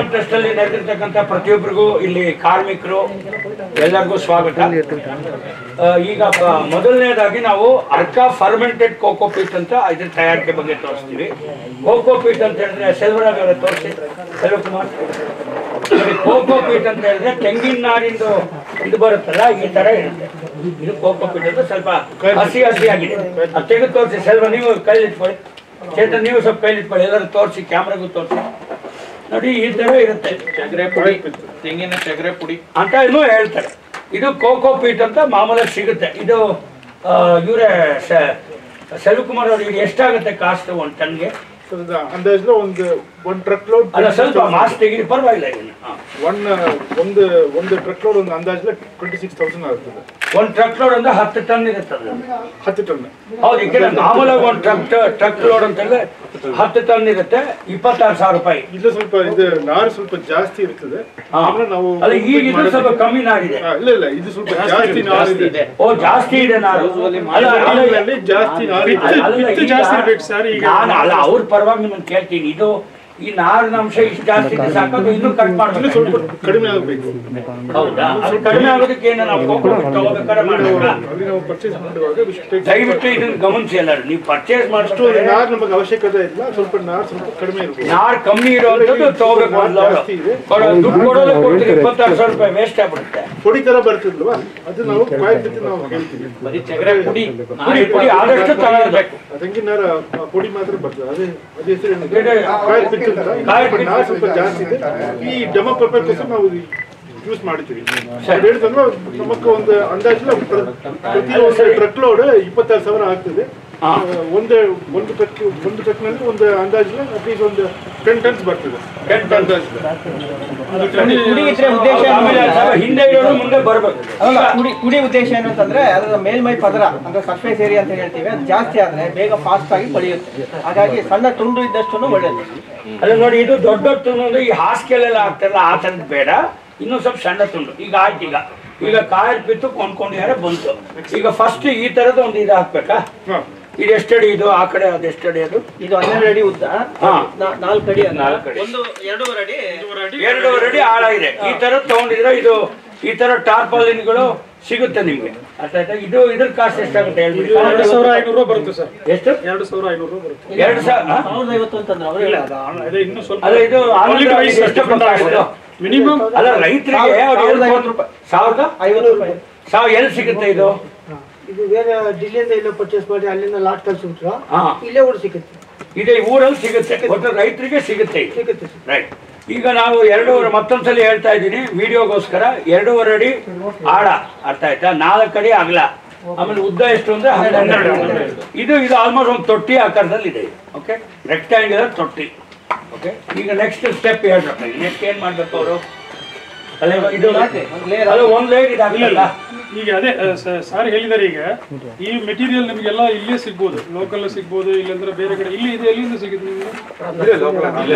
Trust ಅಲ್ಲಿ ನೆರೆದಿರ್ತಕ್ಕಂಥ ಪ್ರತಿಯೊಬ್ಬರಿಗೂ ಇಲ್ಲಿ ಕಾರ್ಮಿಕರು ಎಲ್ಲರಿಗೂ ಸ್ವಾಗತ ಆ, ಈಗ ಪ- ಮೊದಲನೇದಾಗಿ ನಾವು ಅರ್ಕಾ ಫರ್ಮೆಂಟೆಡ್ ಕೋಕೋ ಪೀಟ್ ಅಂತ ಇದ್ರ ತಯಾರಿಕೆ ಬಗ್ಗೆ ತೋರಿಸ್ತೀವಿ ಕೋಕೋ ಪೀಟ್ ಅಂತ ಹೇಳಿದ್ರೆ ಸೆಲ್ವರಾಜ್ ಅವರ ತೋರಿಸಿ ಸೆಲ್ವಕುಮಾರ್ ನೋಡಿ, ಕೋಕೋ ಪೀಟ್ ಅಂತ ಹೇಳಿದ್ರೆ ತೆಂಗಿನ ನಾರಿಂದು ಇದು ಬರುತ್ತಲ್ಲ ಈ ತರ ಇರುತ್ತೆ ಇದು ಕೋಕೋ ಪೀಟ್ ಅಂತ ಸ್ವಲ್ಪ ಹಸಿ ಹಸಿ ಆಗಿದೆ ಅದು ತೆಗೆದು ತೋರಿಸಿ ಸೆಲ್ವ ನೀವು ಕೈಲಿ ಇಟ್ಕೊಳ್ಳಿ ಚೇತನ್ ನೀವು ಸ್ವಲ್ಪ ಕೈಲಿ ಇಟ್ಕೊಳ್ಳಿ ಎಲ್ಲರೂ ತೋರಿಸಿ ಕ್ಯಾಮ್ರಾಗೂ ತೋರಿಸಿ ನೋಡಿ ಈ ತರ ಇರುತ್ತೆ ಚಗರೆ ಪುಡಿ ತೆಂಗಿನ ಚಗರೆ ಪುಡಿ ಅಂತ ಇನ್ನೂ ಹೇಳ್ತಾರೆ ಇದು ಕೋಕೋ ಪೀಟ್ ಅಂತ ಮಾಮೂಲಾಗಿ ಸಿಗುತ್ತೆ ಇದು ಇವರೇ ಸೆಲ್ವಕುಮಾರ್ ಅವ್ರಿಗೆ ಎಷ್ಟಾಗುತ್ತೆ ಕಾಸ್ಟ್ ಒಂದು ಟನ್ಗೆ ಅಂದಾಜು ಒಂದು ಒನ್ ಟ್ರಕ್ ಲೋಡ್ ಅಲ್ಲ ಸ್ವಲ್ಪ ಮಾಸ್ ತೆಗೀರಿ ಪರವಾಗಿಲ್ಲ ಇದನ್ನ ಹಾ. ಒನ್ ಒಂದು ಒಂದು ಟ್ರಕ್ ಲೋಡ್ ಒಂದು ಅಂದಾಜು ಟ್ವೆಂಟಿ ಸಿಕ್ಸ್ ತೌಸಂಡ್ ಆಗ್ತದೆ ಒಂದ್ ಟ್ರಕ್ ಲೋಡ್ ಅಂದ್ರೆ ಹತ್ತು ಟನ್ ಇರುತ್ತೆ ಅದು ಹತ್ತು ಟನ್ ಹೌದು ಯಾಕೆಂದ್ರೆ ಮಾಮೂಲಾಗಿ ಒಂದು ಟ್ರಕ್ ಟ್ರಕ್ ಲೋಡ್ ಅಂತ ಹೇಳಿದ್ರೆ ಹತ್ತು ಟನ್ ಇರುತ್ತೆ ಇಪ್ಪತ್ತಾರು ಸಾವಿರ ರೂಪಾಯಿ ಇದು ಸ್ವಲ್ಪ ಇದು ನಾರು ಸ್ವಲ್ಪ ಜಾಸ್ತಿ ಇರ್ತದೆ ಹಾ. ಆಮೇಲೆ ನಾವು ಅಲ್ಲ ಈಗ ಇದು ಸ್ವಲ್ಪ ಕಮ್ಮಿ ನಾರಿದೆ ಹಾ, ಇಲ್ಲ ಇಲ್ಲ ಇದು ಸ್ವಲ್ಪ ಜಾಸ್ತಿ ನಾರು ಇದೆ ಓ ಜಾಸ್ತಿ ಇದೆ ನಾರು ಅಲ್ಲ, ಅಲ್ಲ, ನಾರಿನಲ್ಲಿ ಜಾಸ್ತಿ ನಾರು ಇದೆ ಅಲ್ಲ, ಬಿತ್ತು ಈಗ ಜಾಸ್ತಿ ಇರ್ಬೇಕು ಸರ್ ಈಗ ನಾನು ಅಲ್ಲ ಅವ್ರ ಪರವಾಗಿ ನಿಮ್ಮನ್ನ ಕೇಳ್ತೀನಿ ಇದು ಈ ನಾರಿನ ಅಂಶ ಇಷ್ಟು ಜಾಸ್ತಿ ಇದೆ ಸಾಕೋದು ಇನ್ನೂ ಕಟ್ ಇನ್ನು ಮಾಡ್ಬೇಕು ಸ್ವಲ್ಪ ಕಡಿಮೆ ಆಗಬೇಕು ಹೌದಾ ಅದು ಕಡಿಮೆ ಆಗೋದಕ್ಕೆ ಏನು ನಾವು ಕೋಕೋ ತಗೋಬೇಕಾದ್ರೆ ಮಾಡ್ಬೇಕಾ ಅಲ್ಲಿ ನಾವು ಪರ್ಚೇಸ್ ಮಾಡುವಾಗ ಇಷ್ಟು ದಯವಿಟ್ಟು ಇದನ್ನ ಗಮನಿಸಿ ಎಲ್ಲರೂ ನೀವು ಪರ್ಚೇಸ್ ಅಷ್ಟು ಮಾಡಿಸ್ತು ನಾರು ನಮಗೆ ಅವಶ್ಯಕತೆ ಇಲ್ಲ ಸ್ವಲ್ಪ ನಾರು ಸ್ವಲ್ಪ ಕಡಿಮೆ ಇರ್ಬೇಕು ನಾರ್ ಕಮ್ಮಿ ಇರುವಂತದ್ದು ತಗೋಬೇಕು ಒಂದು ಲೋಡ್ ಜಾಸ್ತಿ ಇದೆ. ಕೊಡೋ- ದುಡ್ಡು ಕೊಡೋದೇ ಕೊಡ್ತೀರಿ ಇಪ್ಪತ್ತಾರು ಸಾವಿರ ರೂಪಾಯಿ ವೇಸ್ಟ್ ಆಗ್ಬಿಡುತ್ತೆ ಪುಡಿ ತರ ಬರ್ತದಲ್ವಾ ಅದು ನಾವು ಕಾಯಿ ಬಿಟ್ಟು ನಾವು ಹೇಳ್ತೀವಿ ಬರೀ ಚಗರೆ ಪುಡಿ ಪುಡಿ ಪುಡಿ ಆದಷ್ಟು ತಗೊಳ್ಬೇಕು ತೆಂಗಿನ ನಾರ ಆ ಪುಡಿ ಮಾತ್ರ ಬರ್ತದೆ ಅದೇ ಅದೇ ಹೆಸರು ಏನಿದೆ? ಇದೆ. ಕಾಯಿ ಪಿತ್ತು ಅಂತ ಕಾಯಿ ಸ್ವಲ್ಪ ನಾರು ಸ್ವಲ್ಪ ಜಾಸ್ತಿ ಇದೆ ಈ ಡೆಮ ಪರ್ಪಸ್ ನಾವು ಯೂಸ್ ಮಾಡ್ತೀವಿ ಅದು ಹೇಳ್ತಂದ್ರೆ ನಮಕ್ಕೆ ಒಂದು ಅಂದಾಜು ಪ್ರ- ಪ್ರತಿ ಒಂದು ಟ್ರಕ್ ಲೋಡ್ ಇಪ್ಪತ್ತಾರು ಸಾವಿರ ಆಗ್ತದೆ ಹಾ. ಆ, ಒಂದು ಒಂದು ಟ್ರಕ್ ಒಂದು ಟ್ರಕ್ನಲ್ಲಿ ಒಂದು ಅಂದಾಜು ಅಟ್ಲೀಸ್ಟ್ ಒಂದು ಟೆನ್ ಟನ್ಸ್ ಬರ್ತದೆ ಟೆನ್ ಅಂದಾಜು ಕುಡಿ ಇದ್ರೆ ಉದ್ದೇಶ ಏನು ಆಮೇಲೆ ಅಂದ್ರೆ- ಸ್ವಲ್ಪ ಹಿಂದೆ ಇರೋರು ಮುಂದೆ ಬರ್ಬೇಕು ಅಲ್ಲ ಕುಡಿ ಕುಡಿ ಉದ್ದೇಶ ಏನು ಅಂತಂದ್ರೆ ಅದರ ಮೇಲ್ಮೈ ಪದರ ಅಂದ್ರೆ ಸರ್ಫೇಸ್ ಏರಿಯಾ ಅಂತ ಹೇಳ್ತೀವಿ ಅದು ಜಾಸ್ತಿ ಆದ್ರೆ ಬೇಗ ಫಾಸ್ಟ್ ಆಗಿ ಪಡೆಯುತ್ತೆ ಹಾಗಾಗಿ ಸಣ್ಣ ತುಂಡು ಇದ್ದಷ್ಟು ಒಳ್ಳೇದು ಅಲ್ಲ ನೋಡಿ ಇದು ದೊಡ್ಡ ತುಂಡು ಈ ಹಾಸ್ಗೆಲೆಲ್ಲ ಆಗ್ತಾರಲ್ಲ ಆ ಥರದ್ದು ಬೇಡ ಇನ್ನೂ ಸ್ವಲ್ಪ ಸಣ್ಣ ತುಂಡು ಈಗ ಆಯ್ತು ಈಗ ಈಗ ಕಾಯಲ್ ಪಿತ್ತು ಕೊಂಡ್ಕೊಂಡಿದ್ದಾರೆ ಬಂತು ಈಗ ಫಸ್ಟ್ ಈ ತರದ ಒಂದು ಇದು ಹಾಕ್ಬೇಕಾ ಹಾ. ಇದು ಎಷ್ಟಡಿ ಇದು ಆ ಕಡೆ ಅದು ಎಷ್ಟಡಿ ಅದು ಇದು ಹನ್ನೆರಡು ಅಡಿ ಉದ್ದ ಹಾ. ನಾ- ನಾಲ್ಕು ಅಡಿ ಅಲ್ಲ. ನಾಲ್ಕು ಅಡಿ. ಒಂದು ಎರಡೂವರೆ ಅಡಿ ಎರಡೂವರೆ ಅಡಿ ಆಳ ಇದೆ ಈ ತರ ತಗೊಂಡಿದ್ರೆ ಇದು ಈ ತರ ಟಾರ್ಪಾಲಿನ್ಗಳು ಸಿಗುತ್ತೆ ನಿಮ್ಗೆ ಅರ್ಥ ಆಯ್ತಾ ಇದು ಇದ್ರ ಕಾಸ್ಟ್ ಎಷ್ಟಾಗುತ್ತೆ ಹೇಳ್ಬಿಡಿ ಎರಡು ಸಾವಿರ ಐನೂರು ರೂಪಾಯಿ ಬರುತ್ತೆ ಸರ್ ಎಷ್ಟು ಎರಡು ಸಾವಿರ ಐನೂರು ರೂಪಾಯಿ ಬರುತ್ತೆ ಎರಡು ಸಾವಿರ ಹಾ? ಸಾವಿರದ ಐವತ್ತು ಅಂತಂದ್ರೆ ಅವ್ರು ಹೇಳೋದು. ಅದೇ ಇನ್ನೂ ಸ್ವಲ್ಪ ಅಲ್ಲ ಇದು ಆಲೂಗಡ್ಡೆ Quality wise ಎಷ್ಟು different ಕಾಸ್ಟ್ ಆಗಿದೆ. ಮಿನಿಮಮ್ ಅಲ್ಲ ರೈತರಿಗೆ ಸಾವಿರದ ಅವ್ರು ಐವತ್ತು ಹೇಳ್ಕೊಂಡು ರೂಪಾಯಿ ಸಾವಿರದ ಐವತ್ತು ರೂಪಾಯಿ ಸಾವಿರ ಎಲ್ಲಿ ಸಿಗುತ್ತೆ ಇದು ಇದು ಬೇರೆ ಡಿಲ್ಲಿಯಿಂದ ಇಲ್ಲ ಪರ್ಚೇಸ್ ಮಾಡಿ ಅಲ್ಲಿಂದ ಲಾಟ್ ಕಳ್ಸಿಬಿಟ್ರ ಹಾ ಇಲ್ಲೇ ಊರು ಸಿಗುತ್ತೆ ಇದೆ ಈ ಊರಲ್ಲಿ ಸಿಗುತ್ತೆ ಒಟ್ಟು ರೈತರಿಗೆ ಸಿಗುತ್ತೆ ಇದು. ಸಿಗುತ್ತೆ ಸರ್ ರೈಟ್ ಈಗ ನಾವು ಎರಡೂವರೆ ಮತ್ತೊಂದ್ಸಲ ಹೇಳ್ತಾ ಇದ್ದೀನಿ ವಿಡಿಯೋಗೋಸ್ಕರ ಎರಡೂವರೆ ಅಡಿ ಆಳ ಅರ್ಥ ಆಯ್ತಾ ನಾಲ್ಕು ಅಡಿ ಅಗಲ ಆಮೇಲೆ ಉದ್ದ ಎಷ್ಟು ಅಂದ್ರೆ ಹನ್ನೆರಡು ಇದು ಇದು ಆಲ್ಮೋಸ್ಟ್ ಒಂದು ತೊಟ್ಟಿ ಆಕಾರದಲ್ಲಿ ಇದೆ ಓಕೆ ರೆಕ್ಟ್ಯಾಂಗ್ಯುಲರ್ ತೊಟ್ಟಿ ಓಕೆ ಈಗ ನೆಕ್ಸ್ಟ್ ಸ್ಟೆಪ್ ಹೇಳ್ಬೇಕು ನೆಕ್ಸ್ಟ್ ಏನ್ ಮಾಡ್ಬೇಕು ಅವರು ಅಲ್ಲ ಇದು ಅಲ್ಲ ಒಂದ್ ಲೇಟ್ ಇದಾಗಲಿಲ್ಲ ಈಗ ಅದೇ ಸಾರ್ ಹೇಳಿದಾರೆ ಈಗ ಈ ಮೆಟೀರಿಯಲ್ ನಿಮಗೆಲ್ಲ ಇಲ್ಲೇ ಸಿಗ್ಬೋದು ಲೋಕಲ್ ಸಿಗ್ಬೋದು ಇಲ್ಲಾಂದ್ರೆ ಬೇರೆ ಕಡೆ ಇಲ್ಲಿ ಇದೆ ಎಲ್ಲಿಂದ ಸಿಗುತ್ತೆ ನಿಮ್ಗೆ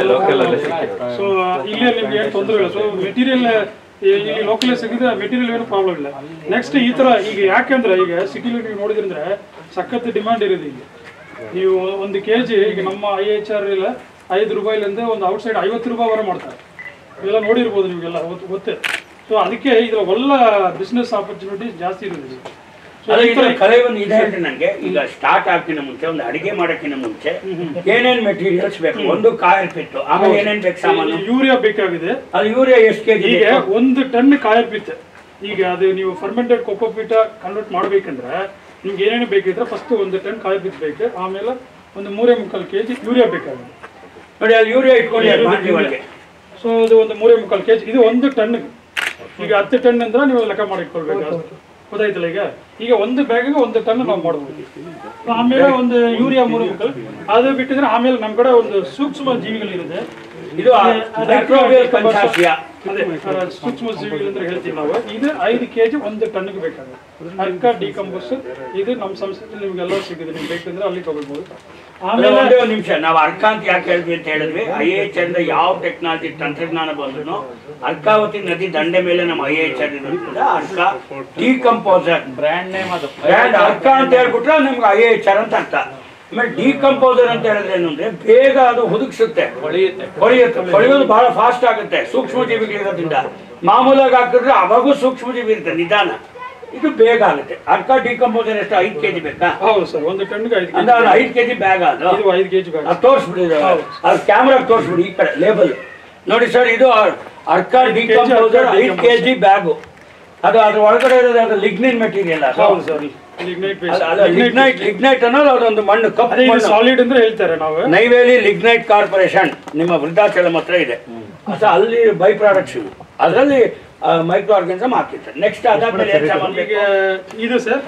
ಸೊ ಇಲ್ಲೇ ನಿಮ್ಗೆ ಏನು ತೊಂದರೆ ಇಲ್ಲ ಸೊ ಮೆಟೀರಿಯಲ್ ಇಲ್ಲಿ ಲೋಕಲ್ ಸಿಗಿದೆ ಮೆಟೀರಿಯಲ್ ಏನು ಪ್ರಾಬ್ಲಮ್ ಇಲ್ಲ ನೆಕ್ಸ್ಟ್ ಈ ತರ ಈಗ ಯಾಕೆಂದ್ರೆ ಈಗ ಸಿಟಿಲಿ ನೀವು ನೋಡಿದ್ರಂದ್ರೆ ಸಖತ್ ಡಿಮಾಂಡ್ ಇರೋದು ಇಲ್ಲಿ ನೀವು ಒಂದು ಕೆ ಜಿ ಈಗ ನಮ್ಮ ಐ ಎಚ್ ಆರ್ ಇಲ್ಲ ಐದು ರೂಪಾಯಿಲಿಂದ ಒಂದು ಔಟ್ಸೈಡ್ ಐವತ್ತು ರೂಪಾಯಿ ವರ ಮಾಡ್ತಾರೆ ಇವೆಲ್ಲ ನೋಡಿರ್ಬೋದು ನಿಮಗೆಲ್ಲ ಗೊತ್ತು ಗೊತ್ತೇ ಸೊ ಅದಕ್ಕೆ ಇದ್ರ ಒಳ್ಳ ಬಿಸ್ನೆಸ್ ಆಪರ್ಚುನಿಟಿ ಜಾಸ್ತಿ ಇರೋದು ಸೊ ಅಲ್ಲ ಈ ಇದು ಥರ ಕಲೆ ಒಂದು ಇದೆ ಹೇಳ್ತೀನಿ ನಂಗೆ ಈಗ ಸ್ಟಾರ್ಟ್ ಆಗ್ಕಿನ ಮುಂಚೆ ಒಂದು ಅಡಿಗೆ ಮಾಡಕ್ಕಿಂತ ಮುಂಚೆ ಏನೇನ್ ಮೆಟೀರಿಯಲ್ಸ್ ಬೇಕು ಒಂದು ಕಾಯಲ್ ಪಿಟ್ಟು ಆಮೇಲೆ ಏನೇನ್ ಬೇಕು ಸಾಮಾನು ಯೂರಿಯಾ ಬೇಕಾಗಿದೆ ಅದು ಯೂರಿಯಾ ಎಷ್ಟು ಕೆಜಿ ಈಗ ಒಂದು ಟನ್ ಕಾಯಲ್ ಪಿತ್ತೆ ಈಗ ಅದು ನೀವು ಫರ್ಮೆಂಟೆಡ್ ಕೊಕ್ಕೋ ಪೀಠ ಕನ್ವರ್ಟ್ ಮಾಡ್ಬೇಕಂದ್ರೆ ನಿಮ್ಗೆ ಏನೇನು ಬೇಕಿದ್ರೆ ಫಸ್ಟ್ ಒಂದು ಟನ್ ಕಾಯಲ್ ಪಿತ್ ಬೇಕು ಆಮೇಲೆ ಒಂದು ಮೂರೇ ಮುಕ್ಕಾಲು ಕೆ ಜಿ ಯೂರಿಯಾ ಬೇಕಾಗುತ್ತೆ ನೋಡಿ ಅಲ್ಲಿ ಯೂರಿಯಾ ಇಟ್ಕೊಳ್ಳಿ ಅಲ್ಲಿ ಬಾಟ್ಲಿ ಒಳಗೆ ಸೊ ಇದು ಒಂದು ಮೂರೇ ಮುಕ್ಕಾಲು ಕೆ ಜಿ ಇದು ಒಂದು ಟನ್ ಈಗ ಹತ್ತು ಟನ್ ಅಂದ್ರೆ ನೀವು ಲೆಕ್ಕ ಮಾಡಿಕೊಳ್ಬೇಕು ಗೊತ್ತಾಯ್ತಲ್ಲ ಈಗ ಈಗ ಒಂದು ಬ್ಯಾಗಿಗೆ ಒಂದು ಟನ್ ನಾವು ಮಾಡ್ಬೋದು ಆಮೇಲೆ ಒಂದು ಯೂರಿಯಾ ಮೂರು ಮುಕ್ಕಲ್ ಅದು ಬಿಟ್ಟಿದ್ರೆ ಆಮೇಲೆ ನಮ್ಮ ಕಡೆ ಒಂದು ಸೂಕ್ಷ್ಮ ಜೀವಿಗಳಿರುತ್ತೆ ಇದು ಮೈಕ್ರೋಬಿಯಲ್ ಕನ್ಸಾಸಿಯಾ ಅದೇ ಆ, ಸೂಕ್ಷ್ಮ ಜೀವಿಗಳು ಅಂತ ಹೇಳ್ತೀವಿ ನಾವು ಇದು ಐದು ಕೆಜಿ ಒಂದು ಟನ್ಗೆ ಬೇಕಾಗುತ್ತೆ ಅರ್ಕ ಡಿಕಂಪೋಸ್ ಇದು ನಮ್ಮ ಸಂಸ್ಥೆಯಲ್ಲಿ ನಿಮ್ಗೆಲ್ಲ ಸಿಗುತ್ತೆ ನಿಮ್ಗೆ ಬೇಕಂದ್ರೆ ಅಲ್ಲಿ ತಗೊಳ್ಬೋದು ಆಮೇಲೆ ಆಮೇಲೆ ಒಂದೇ ಒಂದು ನಿಮಿಷ ನಾವು ಅರ್ಕ ಅಂತ ಯಾಕೆ ಹೇಳಿದ್ವಿ ಅಂತ ಹೇಳಿದ್ವಿ ಐ ಎಚ್ ಇಂದ ಯಾವ ಟೆಕ್ನಾಲಜಿ ತಂತ್ರಜ್ಞಾನ ಬಂದ್ರು ಅರ್ಕಾವತಿ ನದಿ ದಂಡೆ ಮೇಲೆ ನಮ್ಮ ಐ ಎಚ್ ಆರ್ ಇರೋದ್ರಿಂದ ಅರ್ಕ ಡಿಕಂಪೋಸರ್ ಬ್ರ್ಯಾಂಡ್ ನೇಮ್ ಅದು ಬ್ರ್ಯಾಂಡ್ ಅರ್ಕ ಅಂತ ಹೇಳ್ಬಿಟ್ರೆ ನಿಮ್ಗೆ ಐ ಎಚ್ ಆರ್ ಅಂತ ಅರ್ಥ ಆಮೇಲೆ ಡಿಕಂಪೋಸರ್ ಅಂತ ಹೇಳಿದ್ರೆ ಏನು ಅಂದ್ರೆ ಬೇಗ ಅದು ಹುದುಗಿಸುತ್ತೆ ಹೊಳೆಯುತ್ತೆ ಹೊಳೆಯುತ್ತೆ ಹೊಳೆಯೋದು ಬಹಳ ಫಾಸ್ಟ್ ಆಗುತ್ತೆ ಸೂಕ್ಷ್ಮ ಜೀವಿಗಳಿರೋದ್ರಿಂದ ಮಾಮೂಲಾಗಿ ಹಾಕಿದ್ರೆ ಅವಾಗೂ ಸೂಕ್ಷ್ಮ ಜೀವಿ ಇರುತ್ತೆ ನಿಧಾನ ಇದು ಬೇಗ ಆಗುತ್ತೆ ಅರ್ಕ ಡಿಕಂಪೋಸರ್ ಎಷ್ಟು ಐದು ಕೆಜಿ ಬೇಕಾ ಹೌದು ಸರ್ ಒಂದು ಟನ್ಗೆ ಐದು ಅಂದ್ರೆ ಅದು ಐದು ಕೆಜಿ ಬ್ಯಾಗ್ ಅದು ಇದು ಐದು ಕೆಜಿ ಬ್ಯಾಗ್ ಅದು ತೋರಿಸ್ಬಿಡಿ ಅದು ಕ್ಯಾಮ್ರಾಗೆ ತೋರಿಸ್ಬಿಡಿ ಈ ಕಡೆ ಲೇಬಲ್ ನೋಡಿ ಸರ್ ಇದು ಅರ್ಕ ಡಿಕಂಪೋಸರ್ ಐದು ಕೆಜಿ ಬ್ಯಾಗು ಅದು ಅದ್ರ ಒಳಗಡೆ ಇರೋದು ಅದು ಲಿಗ್ನಿನ್ ಮೆಟೀರಿಯಲ್ ಅದು ಹೌದು sir lignite base lignite lignite ಅನ್ನೋದು ಅದೊಂದು ಮಣ್ಣು ಕಪ್ಪು ಅದೇ ಇದು ಮಣ್ಣು ಸಾಲಿಡ್ ಅಂದ್ರೆ ಹೇಳ್ತಾರೆ ನಾವು ನೈವೇಲಿ ಲಿಗ್ನೈಟ್ ಕಾರ್ಪೊರೇಷನ್ ನಿಮ್ಮ ವೃದ್ಧಾಚಲಂ ಹತ್ರ ಇದೆ ಅದು ಅಲ್ಲಿ ಬೈ ಪ್ರಾಡಕ್ಟ್ಸ್ ಇವು ಅದರಲ್ಲಿ ಮೈಕ್ರೋ ಆರ್ಗನಿಸಮ್ ಹಾಕಿರ್ತಾರೆ ನೆಕ್ಸ್ಟ್ ಅದಾದ್ಮೇಲೆ ಏನ್ ಸಾಮಾನ್ ಈಗ ಬೇಕು? ಇದು ಸರ್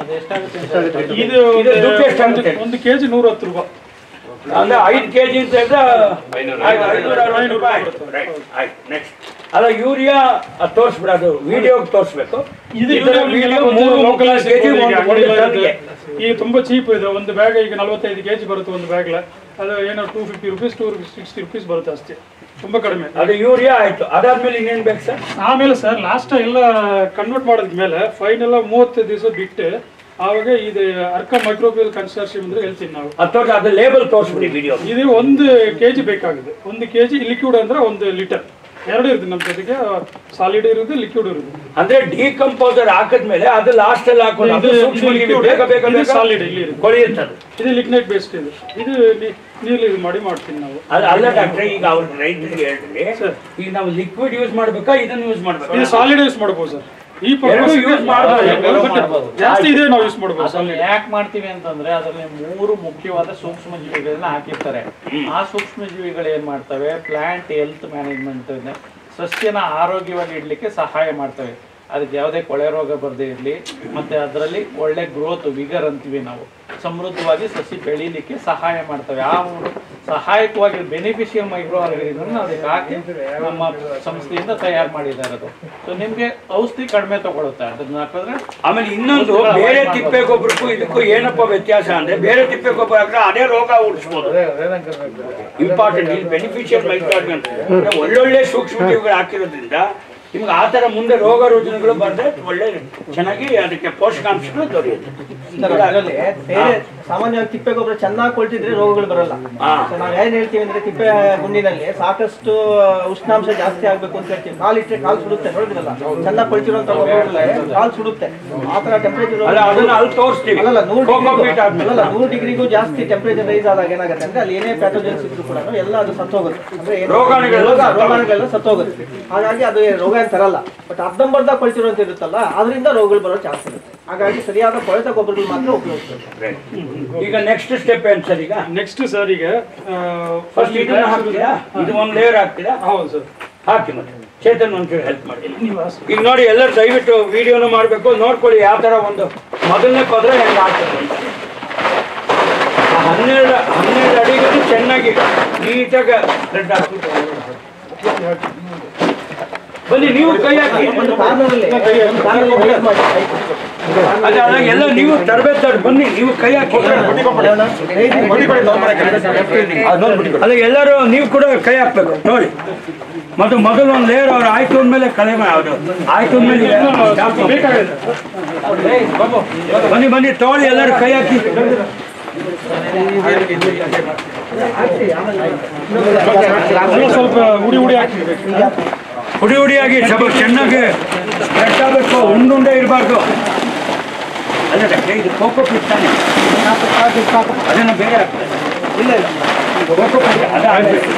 ಇದು ಇದು ದುಡ್ಡು ಎಷ್ಟಾಗುತ್ತೆ? ಒಂದು- ಒಂದು ಕೆಜಿ ನೂರ ಹತ್ತು ರೂಪಾಯಿ ಅಂದ್ರೆ ಐದು ಕೆ ಜಿ ಅಂತ ಹೇಳಿದ್ರೆ ಆಯ್ತು, ಐನೂರ ಅರವತ್ತು ರೂಪಾಯಿ ರೈಟ್ ಆಯ್ತು ನೆಕ್ಸ್ಟ್ ಅಲ್ಲ ಯೂರಿಯಾ ಅದು ತೋರಿಸ್ಬಿಡೋದು ವಿಡಿಯೋ ತೋರಿಸ್ಬೇಕು ಇದು ಇದರ ನಿಮ್ಗೆಲ್ಲ video ಗೊತ್ತಿದೆ, ಮೂರು local ಮುಕ್ಕಾಲು ಆಗಿ kg, ಸಿಗ್ಬೋದು ಈಗ ಒಂದು- ಒಂದು ಅಂಗಡಿಗಳಲ್ಲಿ ಟನ್ಗೆ. ಈಗ ತುಂಬಾ ಚೀಪ್ ಇದೆ ಒಂದು ಬ್ಯಾಗ್ ಈಗ ನಲವತ್ತೈದು ಕೆಜಿ ಬರುತ್ತೆ ಒಂದು ಬ್ಯಾಗ್ ಅದು ಏನೋ two fifty rupees two sixty rupees ಬರುತ್ತೆ ಅಷ್ಟೇ ತುಂಬಾ ಕಡಿಮೆ ಅದು ಯೂರಿಯಾ ಆಯ್ತು ಅದಾದ್ಮೇಲೆ ಇನ್ನೇನ್ ಬೇಕು ಸರ್ ಆಮೇಲೆ ಸರ್ ಲಾಸ್ಟ್ ಎಲ್ಲ ಕನ್ವರ್ಟ್ ಮಾಡಿದ್ಮೇಲೆ ಫೈನ್ ಎಲ್ಲ ಮೂವತ್ತೈದು ದಿವಸ ಬಿಟ್ಟು ಆವಾಗ ಇದು ಅರ್ಕ ಮೈಕ್ರೋಬಿಯಲ್ ಕನ್ಸರ್ಷಿಯಂ ಅಂದ್ರೆ ಹೇಳ್ತೀವಿ ನಾವು ಅದು ತೋರಿಸಿ ಅದು ಲೇಬಲ್ ತೋರಿಸ್ಬಿಡಿ ವಿಡಿಯೋ ಇದು ಒಂದು ಕೆಜಿ ಬೇಕಾಗಿದೆ ಒಂದು ಕೆಜಿ ಲಿಕ್ವಿಡ್ ಅಂದ್ರೆ ಒಂದು ಲೀಟರ್ ಎರಡು ಇರುತ್ತೆ ನಮ್ಮ ಜೊತೆಗೆ ಸಾಲಿಡ್ ಇರುತ್ತೆ ಲಿಕ್ವಿಡ್ ಇರುತ್ತೆ ಅಂದ್ರೆ ಡಿಕಂಪೋಸರ್ ಹಾಕಿದ್ಮೇಲೆ ಅದು ಲಾಸ್ಟ್ ಅಲ್ಲಿ ಹಾಕೋದು ಅದು ಇದು- ಸೂಕ್ಷ್ಮ ಇದು ಜೀವಿ liquid, ಬೇಗ ಬೇಗ ಇದು ಬೇಗ solid ಇಲ್ಲಿ ಇರುತ್ತೆ. ಕೊಳೆಯುತ್ತದೆ ಇದು ಲಿಗ್ನೈಟ್ ಬೇಸ್ಡ್ ಇದು ಇದು ನೀ- ನೀರಲ್ಲಿ ಇದು ಮಾಡಿ ಮಾಡ್ತೀವಿ ನಾವು ಅದು ಅಲ್ಲ ಡಾಕ್ಟ್ರೆ ಈಗ ಅವ್ರ ರೈತರಿಗೆ ಹೇಳ್ರಿ ಸರ್. ಈಗ ನಾವು ಲಿಕ್ವಿಡ್ ಯೂಸ್ ಮಾಡ್ಬೇಕಾ ಇದನ್ನ ಯೂಸ್ ಮಾಡ್ಬೇಕಾ ಇದು ಸಾಲಿಡ್ ಯೂಸ್ ಮಾಡ್ಬೋದು ಸರ್ ಈ ಎರಡು purpose ಗೆ- use ಮಾಡ್ಬೋದು. ಹಾ, ಎರಡು ಮಾಡ್ಬೋದು. ಜಾಸ್ತಿ ಇದೆ ನಾವು ಯೂಸ್ ಮಾಡ್ಬೋದು ಅದನ್ನ ಯಾಕೆ ಮಾಡ್ತೀವಿ ಅಂತಂದ್ರೆ ಅದರಲ್ಲಿ ಮೂರು ಮುಖ್ಯವಾದ ಸೂಕ್ಷ್ಮ ಜೀವಿಗಳನ್ನ ಹಾಕಿರ್ತಾರೆ ಆ ಸೂಕ್ಷ್ಮ ಜೀವಿಗಳು ಏನ್ ಮಾಡ್ತವೆ ಪ್ಲಾಂಟ್ ಹೆಲ್ತ್ ಮ್ಯಾನೇಜ್ಮೆಂಟ್ ಸಸ್ಯನ ಆರೋಗ್ಯವಾಗಿ ಇಡ್ಲಿಕ್ಕೆ ಸಹಾಯ ಮಾಡ್ತವೆ ಅದಕ್ಕೆ ಯಾವುದೇ ಕೊಳೆ ರೋಗ ಬರದೇ ಇರಲಿ ಮತ್ತೆ ಅದರಲ್ಲಿ ಒಳ್ಳೆ ಗ್ರೋತ್ ವಿಗರ್ ಅಂತೀವಿ ನಾವು ಸಮೃದ್ಧವಾಗಿ ಸಸಿ ಬೆಳೀಲಿಕ್ಕೆ ಸಹಾಯ ಮಾಡ್ತವೆ ಆ ಒಂದು ಸಹಾಯಕವಾಗಿ ಬೆನಿಫಿಷಿಯಲ್ ಮೈಕ್ರೋ ಆರ್ಗನಿಸಮ್ ಅದಕ್ಕೆ ಹಾಕಿ ನಮ್ಮ ಸಂಸ್ಥೆಯಿಂದ ತಯಾರು ಮಾಡಿದ್ದಾರೆ ಅದು ಸೊ ನಿಮ್ಗೆ ಔಷಧಿ ಕಡಿಮೆ ತಗೊಳುತ್ತೆ ಅದನ್ನ ಹಾಕಿದ್ರೆ ಆಮೇಲೆ ಇನ್ನೊಂದು ಬೇರೆ ತಿಪ್ಪೆ ಗೊಬ್ಬರಕ್ಕೂ ಇದಕ್ಕೂ ಏನಪ್ಪ ವ್ಯತ್ಯಾಸ ಅಂದ್ರೆ ಬೇರೆ ತಿಪ್ಪೆ ಗೊಬ್ಬರ ಹಾಕಿದ್ರೆ ಅದೇ ರೋಗ ಉಳಿಸ್ಬೋದು ಇಂಪಾರ್ಟೆಂಟ್ ಇದು ಬೆನಿಫಿಷಿಯಲ್ ಮೈಕ್ರೋಆರ್ಗನ್ ಒಳ್ಳೊಳ್ಳೆ ಸೂಕ್ಷ್ಮ ಜೀವಿಗಳು ಹಾಕಿರೋದ್ರಿಂದ ನಿಮ್ಗೆ ಆ ತರ ಮುಂದೆ ರೋಗ ರುಜಿನಗಳು ಬಂದ್ರೆ ಒಳ್ಳೆ ಚೆನ್ನಾಗಿ ಅದಕ್ಕೆ ಪೋಷಕಾಂಶಗಳು ದೊರೆಯುತ್ತೆ ಸರ್ ಅದರಲ್ಲಿ ಬೇರೆ ಸಾಮಾನ್ಯವಾಗಿ ತಿಪ್ಪೆ ಗೊಬ್ಬರ ಚೆನ್ನಾಗಿ ಕೊಳ್ತಿದ್ರೆ ರೋಗಗಳು ಬರಲ್ಲ ಹಾ. ಸೊ ನಾವ್ ಏನ್ ಹೇಳ್ತೀವಿ ಅಂದ್ರೆ ತಿಪ್ಪೆ ಗುಂಡಿನಲ್ಲಿ ಸಾಕಷ್ಟು ಉಷ್ಣಾಂಶ ಜಾಸ್ತಿ ಆಗ್ಬೇಕು ಅಂತ ಹೇಳ್ತೀವಿ ಕಾಲ್ ಇಟ್ಟರೆ ಕಾಲ್ ಸುಡುತ್ತೆ ನೋಡಿದ್ರಲ್ಲ ಚೆನ್ನಾಗಿ ಕೊಳ್ತಿರುವಂತ ಗೊಬ್ಬರಗಳೇ ಕಾಲ್ ಸುಡುತ್ತೆ ಆ ತರ ಟೆಂಪರೇಚರ್ ಅಲ್ಲ ಅದನ್ನ ಅಲ್ಲಿ ತೋರಿಸ್ತೀವಿ ಅಲ್ಲಲ್ಲ ನೂರು ಕೋಕೋ ಪೀಟ್ ಡಿಗ್ರಿ ಆದ್ಮೇಲೆ ಅಲ್ಲಲ್ಲ ನೂರು ಡಿಗ್ರಿಗೂ ಜಾಸ್ತಿ ಟೆಂಪರೇಚರ್ ರೈಸ್ ಆದಾಗ ಏನಾಗುತ್ತೆ ಅಂದ್ರೆ ಅಲ್ಲಿ ಏನೇ ಪ್ಯಾಥೋಜನ್ಸ್ ಇದ್ರು ಕೂಡ ಎಲ್ಲ ಅದು ಸತ್ತೋಗುತ್ತೆ ಅಂದ್ರೆ ಏನು- ರೋಗಾಣುಗಳೆಲ್ಲ ರೋಗ- ಸತ್ತೋಗುತ್ತೆ. ರೋಗಾಣುಗಳೆಲ್ಲ ಸತ್ತೋಗುತ್ತೆ ಹಾಗಾಗಿ ಅದು ಏನು ರೋಗ ಏನ್ ತರಲ್ಲ ಬಟ್ ಅರ್ಧಂಬರ್ಧ ಕೊಳ್ತಿರುವಂತ ಇರುತ್ತಲ್ಲ ಅದರಿಂದ ರೋಗಗಳು ಬರೋ ಚಾನ್ಸ್ ಇರುತ್ತೆ ಹಾಗಾಗಿ ಸರಿಯಾದ ಕೊಳೆತ ಗೊಬ್ಬರಗಳು ಮಾತ್ರ ಉಪಯೋಗಿಸಬೇಕು ಈಗ ನೆಕ್ಸ್ಟ್ ಸ್ಟೆಪ್ ಏನ್ ಸರ್ ಈಗ ನೆಕ್ಸ್ಟ್ ಸರ್ ಈಗ ಫಸ್ಟ್ ಇದನ್ನ ಹಾಕ್ತೀರಾ ಇದು ಒಂದು ಲೇಯರ್ ಹಾಕ್ತೀರಾ ಹೌದು ಸರ್ ಹಾಕಿ ಮತ್ತೆ ಚೇತನ್ ಒಂಚೂರು ಹೆಲ್ಪ್ ಮಾಡಿ ನೀವು ಹಾಸಿ. ಈಗ ನೋಡಿ ಎಲ್ಲರೂ ದಯವಿಟ್ಟು ವಿಡಿಯೋನ ಮಾಡಬೇಕು ನೋಡ್ಕೊಳ್ಳಿ ಯಾವ ಥರ ಒಂದು ಮೊದಲನೇ ಪದ್ರ ಹೆಂಗೆ ಆಗ್ತದೆ ಅಂತ ಆ ಹನ್ನೆರಡು ಹನ್ನೆರಡು ಅಡಿಗೆ ಚೆನ್ನಾಗಿ ನೀಟಾಗಿ ಥ್ರೆಡ್ ಹಾಕ್ಬಿಟ್ಟು ಬನ್ನಿ ನೀವು ಕೈ ಹಾಕಿ ಒಂದು ಕಾರ್ನರಲ್ಲಿ ಒಂದು ಕಾರ್ನಲ್ಲಿ hold ಮಾಡಿ ಅದೇ ಅದಾಗ ಎಲ್ಲ ನೀವು ತರಬೇತಿ ಬನ್ನಿ ನೀವು ಕೈ ಹಾಕಿ ಅಲ್ಲ ಎಲ್ಲರೂ ನೀವು ಕೂಡ ಕೈ ಹಾಕ್ಬೇಕು ನೋಡಿ ಮತ್ತು ಮೊದಲು ಒಂದು ಲೇಯರ್ ಅವ್ರು ಆಯ್ತು ಅಂದ್ಮೇಲೆ ಕಲೆ ಅವರು ಆಯ್ತು ಅಂದ್ಮೇಲೆ ಇದೆ. Stop ಮಾಡಿ. ಬನ್ನಿ ಬನ್ನಿ ತೋಳಿ ಎಲ್ಲರೂ ಕೈ ಹಾಕಿ ಎಲ್ಲ ಸ್ವಲ್ಪ ಉಡಿ ಉಡಿ ಹಾಕಿರ್ಬೇಕು ಹುಡಿ ಹುಡಿಯಾಗಿ ಸ್ವಲ್ಪ ಚೆನ್ನಾಗಿ ಸ್ಪ್ರೆಡ್ ಆಗಬೇಕು ಉಂಡುಂಡೆ ಇರಬಾರ್ದು ಅಲ್ಲ ಡಾಕ್ಟ್ರೆ, ಇದು ಕೋಕೋ ಪಿಟ್ ತಾನೆ ಅದನ್ನು ಬೇರೆ ಹಾಕ್ತಾರೆ ಇಲ್ಲ ಇಲ್ಲ ಕೋಕೋ ಪಿಟ್ ಅದು ಹಾಕ್ಬೇಕು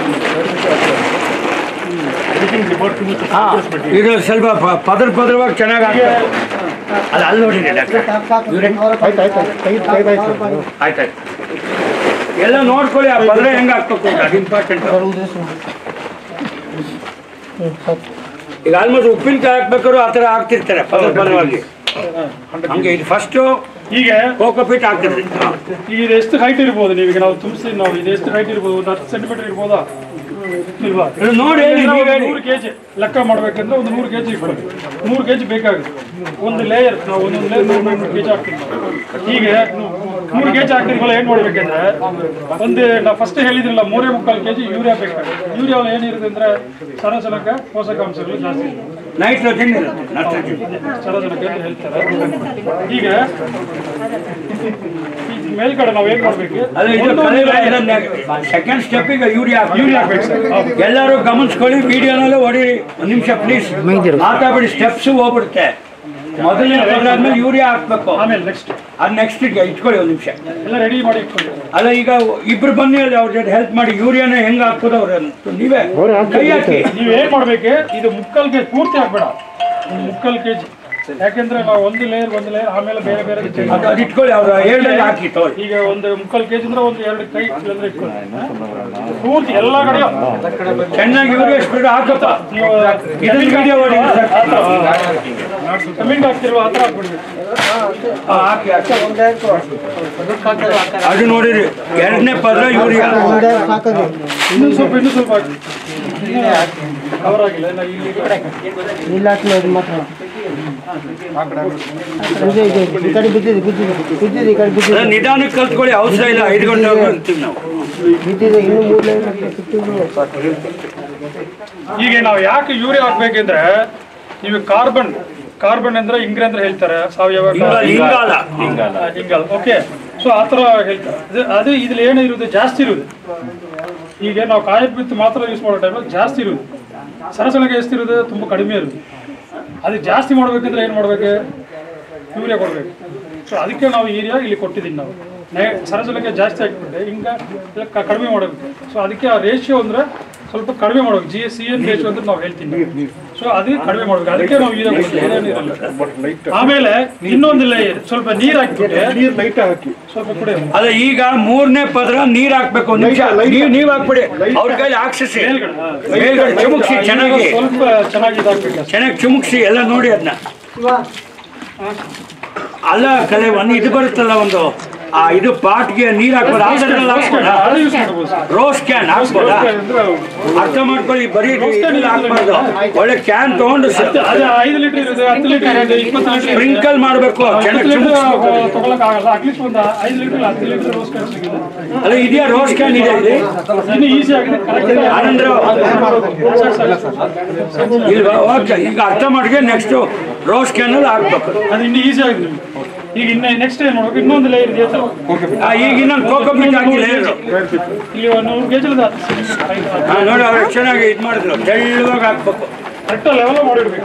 ಹಾ, ಇದು ಸ್ವಲ್ಪ ಪ- ಪದ್ರ ಪದ್ರವಾಗಿ ಚೆನ್ನಾಗಿ ಹಾಕ್ಬೇಕು ಅದು ಅಲ್ಲಿ ನೋಡಿರಿ ಡಾಕ್ಟ್ರೆ ಇವ್ರೇ ಆಯ್ತಾಯ್ತು ಎಲ್ಲ ನೋಡ್ಕೊಳ್ಳಿ ಆ ಪದ್ರ ಹೆಂಗೆ ಹಾಕ್ಬೇಕು ಅಂತ, ಅದು ಇಂಪಾರ್ಟೆಂಟ್ ಈಗ ಆಲ್ಮೋಸ್ಟ್ ಉಪ್ಪಿನಕಾಯಿ ಹಾಕ್ಬೇಕಾದ್ರು ಆ ಥರ ಹಾಕ್ತಿರ್ತಾರೆ ಪದ್ರ ಪದವಾಗಿ ಹಂಗೆ ಇದು ಫಸ್ಟು ಈಗ ಕೋಕೋಪೀಟ್ ಹಾಕ್ತಿರ್ರಿ ಹಾಂ. ಈಗ ಇದು ಎಷ್ಟು ಹೈಟ್ ಇರ್ಬೋದು ನೀವೀಗ ನಾವು ತುಂಬಿಸಿ ನಾವು ಇದು ಎಷ್ಟು ಹೈಟ್ ಇರ್ಬೋದು ಒಂದು ಹತ್ತು ಸೆಂಟಿಮೀಟರ್ ಇರ್ಬೋದಾ ಇಲ್ವಾ ಇದು ನೋಡಿ ಹೇಳಿ, ಇದನ್ನ ನೀವು ಒಂದು ಹೇಳಿ. ನೂರು ಕೆಜಿ ಲೆಕ್ಕ ಮಾಡ್ಬೇಕಂದ್ರೆ ಒಂದು ನೂರು ಕೆಜಿ ಇಟ್ಕೊಳ್ಳಿ ನೂರು ಕೆಜಿ ಬೇಕಾಗುತ್ತೆ ಒಂದು ಲೇಯರ್ ನಾವು ಒಂದೊಂದು ಲೇಯರ್ ನೂರು ನೂರು ಕೆಜಿ ಹಾಕ್ತೀವಿ ನಾವು. ಹೀಗೆ ನೂರು ಕೆಜಿ ಹಾಕ್ತಿದ್ವಲ್ಲ ಏನ್ ಮಾಡ್ಬೇಕಂದ್ರೆ ಒಂದು ನಾವು ಫಸ್ಟ್ ಹೇಳಿದ್ರಲ್ಲ ಮೂರೇ ಮುಕ್ಕಾಲು ಕೆಜಿ ಯೂರಿಯಾ ಬೇಕಾಗುತ್ತೆ ಯೂರಿಯಾ ಏನಿರುತ್ತೆ ಅಂದ್ರೆ ಸರಸನಕ ಪೋಷಕಾಂಶಗಳು ಜಾಸ್ತಿ ಇರುತ್ತೆ ನೈಟ್ರೋಜನ್ ಇರುತ್ತೆ ನೈಟ್ರೋಜನ್ ಸರಸನಕ ಅಂತ ಹೇಳ್ತಾರೆ ಈಗ ಮೇಲ್ಗಡೆ ನಾವು ಏನ್ ಮಾಡ್ಬೇಕು ಅಲ್ಲ ಇದು ಸೆಕೆಂಡ್ ಸ್ಟೆಪ್ಪಿಗೆ ಯೂರಿಯಾ ಯೂರಿಯಾ ಹಾಕ್ಬೇಕು ಸರ್ ಹೌದು. ಎಲ್ಲರೂ ಗಮನಿಸ್ಕೊಳ್ಳಿ ವಿಡಿಯೋನಲ್ಲೇ ಹೊಡೀರಿ ಒಂದು ನಿಮಿಷ ಪ್ಲೀಸ್ ಮಾತಾಡ್ಬಿಡಿ ಸ್ಟೆಪ್ಸ್ ಹೋಗ್ಬಿಡುತ್ತೆ ಮೊದಲನೇ ಆದ್ಮೇಲೆ ಯೂರಿಯಾ ಹಾಕ್ಬೇಕು ಆಮೇಲೆ ನೆಕ್ಸ್ಟ್ ಅದು ನೆಕ್ಸ್ಟ್ ಇಟ್ಕೊಳ್ಳಿ ಒಂದು ನಿಮಿಷ ಎಲ್ಲ ರೆಡಿ ಮಾಡಿ ಇಟ್ಕೊಳ್ಳಿ ಅಲ್ಲ ಈಗ ಇಬ್ರು ಬನ್ನಿ ಅಲ್ಲಿ ಅವ್ರ ಜೊತೆ ಹೆಲ್ಪ್ ಮಾಡಿ ಯೂರಿಯಾನ ಹೆಂಗ್ ಹಾಕೋದು ಅವ್ರ ನೀವೇ ಕೈ ಹಾಕಿ ನೀವ್ ಏನ್ ಮಾಡ್ಬೇಕು ಇದು ಮುಕ್ಕಲ್ ಕೆಜಿ ಪೂರ್ತಿ ಹಾಕ್ಬೇಡ ಒಂದು ಮುಕ್ಕಲ್ ಕೆಜಿ ಯಾಕೆಂದ್ರೆ ನಾವು ಒಂದು ಲೇಯರ್ ಒಂದು ಲೇಯರ್ ಆಮೇಲೆ ಬೇರೆ ಬೇರೆ change ಅದು ಅದು ಇಟ್ಕೊಳ್ಳಿ ಅವ್ರು ಹೇಳ್ದಂಗೆ ಹಾಕಿ ತಗೊಳ್ಳಿ ಈಗ ಒಂದು ಮುಕ್ಕಲ್ ಕೆಜಿ ಅಂದ್ರೆ ಒಂದು ಎರಡು ಕೈ ಇಲ್ಲಂದ್ರೆ ಇಟ್ಕೊಳ್ಳಿ ಪೂರ್ತಿ ಎಲ್ಲಾ ಕಡೆ ಚೆನ್ನಾಗಿ ಯೂರಿಯಾ ಸ್ಪ್ರೆಡ್ ಹಾಕಪ್ಪ ನೀವು ಇದನ್ನ ವಿಡಿಯೋ ಹೊಡಿ ಕಮ್ಮಿಂಗ್ ಆಗ್ತಿರುವ ಹತ್ರ ಹಾಕ್ಬಿಡ್ಬೇಕು ಹಾ, ಹಾಕಿ ಹಾಕಿ ಅದು ನೋಡಿರಿ ಎರಡನೇ ಪದ ಯೂರಿಯಾ ಇನ್ನೂ ಸ್ವಲ್ಪ ಇನ್ನೂ ಸ್ವಲ್ಪ ಹಾಕಿ ಕವರ್ ಆಗಿಲ್ಲ ಇಲ್ಲ ಇಲ್ಲಿ ಈ ಕಡೆ ಇಲ್ಲ ಹಾಕ್ಲೋದು ಮಾತ್ರ ಇದೆ ಇದೆ ಈ ಕಡೆ ಬಿದ್ದಿದೆ ಬಿದ್ದಿದೆ ಬಿದ್ದಿದೆ ಈ ಕಡೆ ಬಿದ್ದಿದೆ ಅಲ್ಲ, ನಿಧಾನಕ್ಕೆ ಕಲ್ತ್ಕೊಳ್ಳಿ ಅವಸರ ಇಲ್ಲ ಐದು ಗಂಟೆ ಅಂತೀವಿ ನಾವು ಬಿದ್ದಿದೆ ಇನ್ನೂ ಮೂರು ಲೈನ್ ಬಿಟ್ಟಿದ್ದು ಈಗ ನಾವು ಯಾಕೆ ಯೂರಿಯಾ ಹಾಕ್ಬೇಕೆಂದ್ರೆ ನೀವು ಕಾರ್ಬನ್ ಕಾರ್ಬನ್ ಅಂದ್ರೆ ಇಂಗ್ರೆ ಅಂದ್ರೆ ಹೇಳ್ತಾರೆ ಸಾವಯವ ಇಂಗಾಲ ಇಂಗಾಲ ಆ, ಹಿಂಗಲ್ಲ ಓಕೆ ಸೊ ಆ ಥರ ಹೇಳ್ತಾರೆ ಅದು- ಅದು ಇದ್ರಲ್ಲಿ ಏನು ಇರುವುದು ಜಾಸ್ತಿ ಇರುವುದು ಈಗ ನಾವು ಕಾಯಿ ಬಿತ್ತು ಮಾತ್ರ ಯೂಸ್ ಮಾಡೋ ಟೈಮಲ್ಲಿ ಜಾಸ್ತಿ ಇರುವುದು ಸರಸಳಗೆ ಎಷ್ಟಿರುವುದು ತುಂಬ ಕಡಿಮೆ ಇರುವುದು ಅದು ಜಾಸ್ತಿ ಮಾಡ್ಬೇಕಂದ್ರೆ ಏನು ಮಾಡ್ಬೇಕು ಯೂರಿಯಾ ಕೊಡಬೇಕು ಸೊ ಅದಕ್ಕೆ ನಾವು ಯೂರಿಯಾ ಇಲ್ಲಿ ಕೊಟ್ಟಿದ್ದೀವಿ ನಾವು ನೇ ಸರಸಳಗೆ ಜಾಸ್ತಿ ಆಗಿಬಿಟ್ಟೆ ಹಿಂಗ ಇಲ್ಲ ಕ- ಕಡಿಮೆ ಮಾಡಬೇಕು ಸೊ ಅದಕ್ಕೆ ಆ ರೇಷಿಯೋ ಅಂದ್ರೆ ಸ್ವಲ್ಪ ಕಡಿಮೆ ಮಾಡ್ಬೇಕು G S C N ratio ಅಂತ ನಾವು ಹೇಳ್ತೀನಿ ಸೊ ಅದಕ್ಕೆ ಕಡಿಮೆ ಮಾಡ್ಬೇಕು ಅದಕ್ಕೆ ನಾವು ಯೂರಿಯಾ ಕೊಡ್ತೀವಿ ಏನೇನಿರಲ್ಲ ಆಮೇಲೆ ಇನ್ನೊಂದು ಲೇಯರ್ ಸ್ವಲ್ಪ ನೀರು ಹಾಕಿಬಿಟ್ಟೆ ನೀರು ಲೈಟ್ ಹಾಕಿ ಸ್ವಲ್ಪ ಕುಡಿ ಅಲ್ಲ ಈಗ ಮೂರನೇ ಪದ್ರ ನೀರ್ ಹಾಕ್ಬೇಕು ಒಂದ್ ನಿಮಿಷ ನೀವ್ ನೀವ್ ಹಾಕ್ಬಿಡಿ ಅವ್ರ ಕೈಲಿ ಹಾಕ್ಸಿಸಿ ಮೇಲ್ಗಡೆ, ಹಾ. ಮೇಲ್ಗಡೆ ಚುಮುಕ್ಸಿ ಚೆನ್ನಾಗಿ ಸ್ವಲ್ಪ ಚೆನ್ನಾಗಿ ಇದಾಗ್ಬೇಕು ಚೆನ್ನಾಗಿ ಚುಮುಕ್ಸಿ ಎಲ್ಲ ನೋಡಿ ಅದನ್ನ ಅಲ್ಲ ಕಲೆ ಒಂದು ಇದು ಬರುತ್ತಲ್ಲ ಒಂದು ಆ ಇದು ಪಾಟ್ಗೆ ನೀರ್ ಹಾಕ್ಬೋದು ಆ ಥರದಲ್ಲಿ ಹಾಕ್ಬೋದಾ ಅದು ಯೂಸ್ ಮಾಡ್ಬೋದು ಸರ್ ರೋಸ್ ಕ್ಯಾನ್ ಹಾಕ್ಬೋದಾ ಅರ್ಥ ಮಾಡ್ಕೊಳ್ಳಿ ಬರೀ ಇದೆಲ್ಲ ಹಾಕ್ಬಾರ್ದು ಒಳ್ಳೆ ಕ್ಯಾನ್ ತಗೊಂಡು ಅದು ಐದು ಲೀಟರ್ ಇರುತ್ತೆ ಹತ್ತು ಲೀಟರ್ ಇದೆ ಇಪ್ಪತ್ತು ಲೀಟರ್ ಸ್ಪ್ರಿಂಕಲ್ ಮಾಡ್ಬೇಕು ಹತ್ತು ಚೆನ್ನಾಗಿ ಲೀಟರ್ ಚುಮುಕ್ಸ್ಬೇಕು ತಗೊಳಕ್ ಆಗಲ್ಲ ಅಟ್ಲೀಸ್ಟ್ ಒಂದು ಐದು ಲೀಟರ್ ಹತ್ತು ಲೀಟರ್ ರೋಸ್ ಕ್ಯಾನ್ ಸಿಗಿದೆ ಅಲ್ಲ ಇದೆಯಾ ರೋಸ್ ಕ್ಯಾನ್ ಇದೆ ಇಲ್ಲಿ ಇನ್ನು ಈಸಿ ಆಗಿದೆ ಕರೆಕ್ಟ್ ಆನಂದ್ರಾವ್ ಇಲ್ವಾ ಓಕೆ ಈಗ ಅರ್ಥ ಮಾಡಿಗೆ ನೆಕ್ಸ್ಟ್ ರೋಸ್ ಕ್ಯಾನ್ ಅಲ್ಲಿ ಹಾಕ್ಬೇಕು ಅದು ಇನ್ನು ಈಸಿ ಆಗಿದೆ ನಿಮ್ಗೆ ಈಗ ಇನ್ನು ನೆಕ್ಸ್ಟ್ ಏನ್ ಮಾಡ್ಬೇಕು ಇನ್ನೊಂದು ಲೇಯರ್ ಇದೆ ಅಂತ ಆ, ಈಗ ಇನ್ನೊಂದು ಕೋಕೋ ಬೀಟ್ ಹಾಕಿಲ್ಲ ಏನು ಇಲ್ಲಿ ಒಂದು ನೂರು ಕೆಜಿ ಹಾ, ನೋಡಿ ಅವ್ರು ಎಷ್ಟು ಚೆನ್ನಾಗಿ ಇದು ಮಾಡಿದ್ರು ತೆಳ್ಳವಾಗಿ ಹಾಕ್ಬೇಕು ಕರೆಕ್ಟ್ ಲೆವೆಲ್ ಮಾಡಿಡ್ಬೇಕು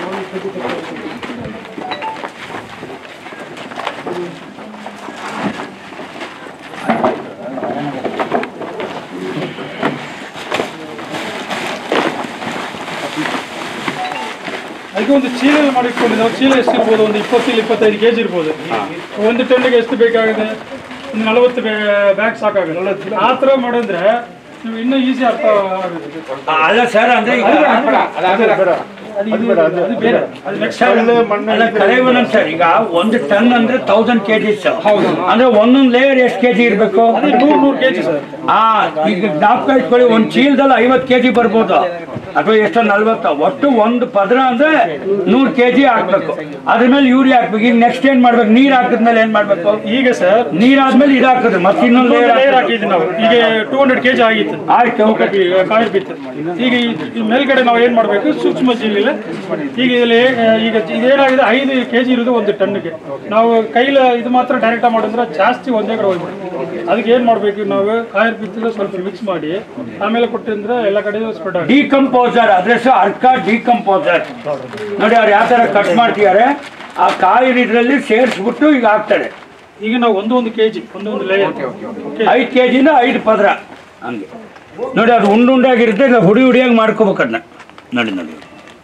ಅದಕ್ಕೆ ಒಂದು ಚೀಲ ಮಾಡಿಟ್ಕೊಂಡು ನಾವು ಚೀಲ ಎಷ್ಟು ಇರ್ಬೋದು ಒಂದು ಇಪ್ಪತ್ತು ಇಪ್ಪತ್ತೈದು ಕೆಜಿ ಇರ್ಬೋದು ಒಂದು ಟನ್ನಿಗೆ ಎಷ್ಟು ಬೇಕಾಗಿದೆ ಒಂದು ನಲವತ್ತು ಬ್ಯಾಗ್ ಸಾಕಾಗುತ್ತೆ ಆ ಥರ ಮಾಡಿದ್ರೆ ನೀವು ಇನ್ನೂ ಈಸಿ ಅರ್ಥ ಆಗುತ್ತೆ ಆ, ಅಲ್ಲ ಸರ್ ಅಂದ್ರೆ ಈಗ ಅದು ಇದು- ಅದು ಬೇರೆ ಅದು ನೆಕ್ಸ್ಟ್ ಸರ್, ಅಲ್ಲ ಕರೆಯವನಂತ ಸರ್ ಈಗ ಒಂದು ಟನ್ ಅಂದ್ರೆ ತೌಸಂಡ್ ಕೆಜಿಸ್ ಅಂದ್ರೆ ಒಂದೊಂದು ಲೇಯರ್ ಎಷ್ಟು ಕೆಜಿ ಇರ್ಬೇಕು ಅದೇ ನೂರು ನೂರು ಕೆಜಿ ಸರ್ ಆ ಈಗ ಜ್ಞಾಪಕ ಇಟ್ಕೊಳ್ಳಿ ಒಂದು ಚೀಲದಲ್ಲಿ ಐವತ್ತು ಕೆಜಿ ಬರ್ಬೋದು ಅಥವಾ ಎಷ್ಟೋ ನಲ್ವತ್ತು ಒಟ್ಟು ಒಂದು ಪದ್ರ ಅಂದ್ರೆ ನೂರು ಕೆಜಿ ಹಾಕ್ಬೇಕು ಅದ್ರ ಮೇಲೆ ಯೂರಿಯಾ ಹಾಕ್ಬೇಕು ಈಗ ನೆಕ್ಸ್ಟ್ ಏನ್ ಮಾಡ್ಬೇಕು ನೀರ್ ಹಾಕಿದ್ಮೇಲೆ ಏನ್ ಮಾಡ್ಬೇಕು ಈಗ ಸರ್ ನೀರ್ ಆದ್ಮೇಲೆ ಇದು ಹಾಕಿದ್ರು ಮತ್ತೆ ಇನ್ನೊಂದು ಲೇಯರ್ ಲೇಯರ್ ಹಾಕಿದ್ವಿ ನಾವು ಈಗ ಟೂ ಹಂಡ್ರೆಡ್ ಕೆಜಿ ಆಗಿತ್ತು ಆಯ್ತು ಕಾಯಿ ಬಿತ್ತು ಈಗ ಈ- ಈ ಮೇಲ್ಗಡೆ ನಾವು ಏನ್ ಮಾಡ್ಬೇಕು ಸೂಕ್ಷ್ಮ ಜೀವಿಲೆ ಈಗ ಇಲ್ಲಿ ಆ, ಈಗ ಇದೇನಾಗಿದೆ ಐದು ಕೆಜಿ ಇರೋದು ಒಂದು ಟನ್ಗೆ ನಾವು ಕೈಲ ಇದು ಮಾತ್ರ ಡೈರೆಕ್ಟ್ ಮಾಡಿದ್ರೆ ಜಾಸ್ತಿ ಒಂದೇ ಕಡೆ ಹೋಗ್ಬಿಡುತ್ತೆ ಅದಕ್ಕೆ ಏನ್ ಮಾಡ್ಬೇಕು ನಾವು ಕಾಯಿರ್ ಬಿತ್ತಿಲ್ಲ ಸ್ವಲ್ಪ ಮಿಕ್ಸ್ ಮಾಡಿ ಆಮೇಲೆ ಕೊಟ್ಟಿದ್ರೆ ಎಲ್ಲ ಕಡೆ ಸ್ಪ್ರೆಡ್ ಆಗುತ್ತೆ ಡಿಕಂಪೋಸರ್ ಅದ್ರ ಅರ್ಕ ಡಿಕಂಪೋಸರ್ ನೋಡಿ ಅವ್ರು ಯಾವ ತರ ಕಟ್ ಮಾಡ್ತಿದ್ದಾರೆ ಆ ಕಾಯಿ ಇದ್ರಲ್ಲಿ ಸೇರಿಸ್ಬಿಟ್ಟು ಈಗ ಹಾಕ್ತಾರೆ ಈಗ ನಾವು ಒಂದು ಒಂದು ಕೆಜಿ ಒಂದೊಂದು ಲೇಯರ್ ಓಕೆ ಐದು ಕೆ ಜಿನ ಐದು ಪದ್ರ ಹಂಗೆ ನೋಡಿ ಅದು ಉಂಡು ಉಂಡಾಗಿರುತ್ತೆ ಇಲ್ಲ ಹುಡಿ ಹುಡಿಯಾಗಿ ಮಾಡ್ಕೋಬೇಕು ಅದನ್ನ ನೋಡಿ ನೋಡಿ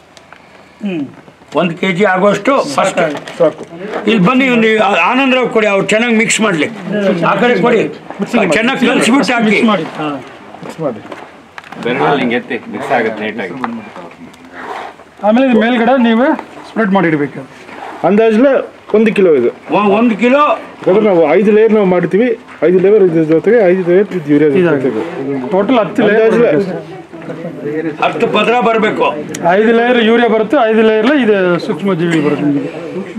ಒಂದು ಕೆ ಜಿ ಆಗೋಷ್ಟು ಫಸ್ಟ್ ಇಲ್ಲಿ ಬನ್ನಿ ಒಂದು ಆನಂದರಾವ್ ಕೊಡಿ ಅವ್ರು ಚೆನ್ನಾಗಿ ಮಿಕ್ಸ್ ಮಾಡಲಿ ಆ ಕಡೆ ಕೊಡಿ ಚೆನ್ನಾಗಿ ಕಲಿಸ್ಬಿಟ್ಟು ಹಾಕಿ ಮಿಕ್ಸ್ ಮಾಡಿ ಹಾ ಬೆರಳಲ್ಲಿ ಹಿಂಗೆ ಎತ್ತಿ ಮಿಕ್ಸ್ ಆಗುತ್ತೆ ನೀಟಾಗಿ ಆಮೇಲೆ ಇದು ಮೇಲ್ಗಡೆ ನೀವು ಸ್ಪ್ರೆಡ್ ಮಾಡಿಡ್ಬೇಕು ಅಂದಾಜಲ್ಲಿ ಒಂದು ಕಿಲೋ ಇದು ಒ- ಒಂದು ಕಿಲೋ ಯಾಕಂದ್ರೆ ನಾವು ಐದು ಲೇಯರ್ ನಾವು ಮಾಡ್ತೀವಿ ಐದು ಲೇಯರ್ ಇದ್ರ ಜೊತೆಗೆ ಐದು ಲೇಯರ್ ಯೂರಿಯಾ ಜೊತೆಗೆ. ಟೋಟಲ್ ಹತ್ತು ಲೇಯರ್ ಅಂದಾಜಲ್ಲಿ ಹತ್ತು ಪದ್ರ ಬರಬೇಕು ಐದು ಲೇಯರ್ ಯೂರಿಯಾ ಬರುತ್ತೆ ಐದು ಲೇಯರ್ ಇದು ಸೂಕ್ಷ್ಮ ಜೀವಿ ಬರುತ್ತೆ ನಿಮಗೆ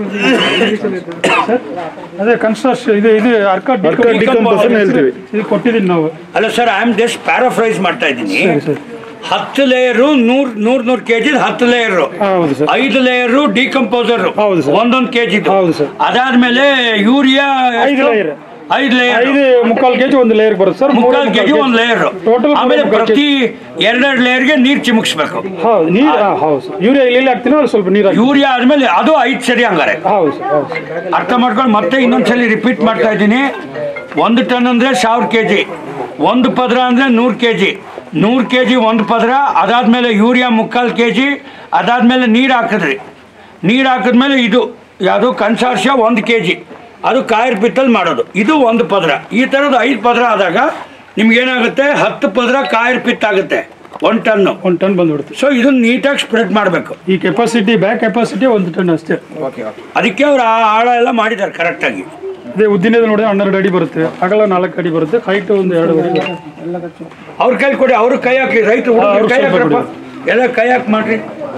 ಸರ್, ಅದೇ ಕನ್ಸ್ಟ್ರಕ್ಷನ್ ಇದು ಇದು ಅರ್ಕ ಅರ್ಕ ಡಿಕಂಪೋಸನ್ ಹೇಳ್ತೀವಿ ಇದು ಕೊಟ್ಟಿದ್ದೀನಿ ನಾವು ಅಲ್ಲ sir I am just paraphrase ಮಾಡ್ತಾ ಇದ್ದೀನಿ ಸರಿ ಸರ್ ಹತ್ತು ಲೇಯರು ನೂರ್ ನೂರ್ ನೂರ್ ಕೆಜಿ ಹತ್ತು ಲೇಯರು ಹೌದು ಸರ್ ಐದು ಲೇಯರು ಡಿಕಂಪೋಸರ್ ಹೌದು ಸರ್. ಒಂದೊಂದು ಕೆಜಿ ಹೌದು ಸರ್. ಅದಾದ್ಮೇಲೆ ಯೂರಿಯಾ ಐದು ಲೇಯರ್ ಐದು ಲೇಯರ್ ಐದು ಮುಕ್ಕಾಲು ಕೆಜಿ ಒಂದು ಲೇಯರ್ ಬರುತ್ತೆ ಸರ್ ಮುಕ್ಕಾಲು ಕೆಜಿ ಒಂದು ಲೇಯರ್ Total ಆಮೇಲೆ ಮುಕ್ಕಾಲ್ ಪ್ರತಿ ಎರಡೆರಡು ಲೇಯರ್ಗೆ ನೀರು ಚಿಮುಕ್ಸ್ಬೇಕು ಹೌದು ನೀರು ಹಾ, ಹೌದು ಸರ್ ಯೂರಿಯಾ ಇಲ್ಲಿ ಹಾಕ್ತೀನೋ ಅಲ್ಲಿ ಸ್ವಲ್ಪ ನೀರು ಹಾಕಿ ಯೂರಿಯಾ ಆದ್ಮೇಲೆ ಅದು ಐದು ಸರಿ ಹಂಗಾರೆ ಹೌದು ಸರ್ ಹೌದು ಸರ್ ಅರ್ಥ ಮಾಡ್ಕೊಂಡು ಮತ್ತೆ ಇನ್ನೊಂದ್ಸಲಿ ರಿಪೀಟ್ ಮಾಡ್ತಾ ಇದ್ದೀನಿ ಒಂದು ಟನ್ ಅಂದರೆ ಸಾವಿರ ಕೆ ಜಿ ಒಂದು ಪದ್ರ ಅಂದರೆ ನೂರು ಕೆ ಜಿ ನೂರು ಕೆ ಜಿ ಒಂದು ಪದ್ರ ಅದಾದಮೇಲೆ ಯೂರಿಯಾ ಮುಕ್ಕಾಲು ಕೆ ಜಿ ಅದಾದಮೇಲೆ ನೀರು ಹಾಕಿದ್ರಿ ನೀರು ಹಾಕಿದ್ಮೇಲೆ ಇದು ಯಾವುದು ಕನ್ಸಾರ್ಷಿಯ ಒಂದು ಕೆ ಜಿ ಅದು ಕಾಯಿರ್ ಪಿತ್ತಲ್ಲಿ ಮಾಡೋದು ಇದು ಒಂದು ಪದ್ರ ಈ ಥರದ್ದು ಐದು ಪದ್ರ ಆದಾಗ ನಿಮ್ಗೇನಾಗುತ್ತೆ ಹತ್ತು ಪದ್ರ ಕಾಯಿರ್ ಪಿತ್ ಆಗುತ್ತೆ ಒಂದು ಟನ್ನು ಒಂದು ಟನ್ ಬಂದ್ಬಿಡುತ್ತೆ ಸೊ ಇದನ್ನ ನೀಟಾಗಿ ಸ್ಪ್ರೆಡ್ ಮಾಡಬೇಕು ಈ ಕೆಪಾಸಿಟಿ ಬ್ಯಾಕ್ ಕೆಪಾಸಿಟಿ ಒಂದು ಟನ್ ಅಷ್ಟೇ ಅದಕ್ಕೆ ಅವ್ರು ಆ ಆಳ ಎಲ್ಲ ಮಾಡಿದ್ದಾರೆ ಕರೆಕ್ಟಾಗಿ ಅದೇ ಉದ್ದಿನದ ನೋಡಿದ್ರೆ ಹನ್ನೆರಡು ಅಡಿ ಬರುತ್ತೆ ಅಗಲ ನಾಲ್ಕು ಅಡಿ ಬರುತ್ತೆ ಹೈಟ್ ಒಂದು ಎರಡು ಅಡಿ ಬರುತ್ತೆ. ಅವ್ರ ಕೈ ಕೊಡಿ ಅವ್ರ ಕೈ ಹಾಕಿ ರೈತರು ಹಾ, ಹುಡುಗ್ರು ಅವ್ರು ಕೈ ಸ್ವಲ್ಪ ಹಾಕ್ರಪ್ಪ ಎಲ್ಲ ಕೈ ಹಾಕಿ ಮಾಡ್ರಿ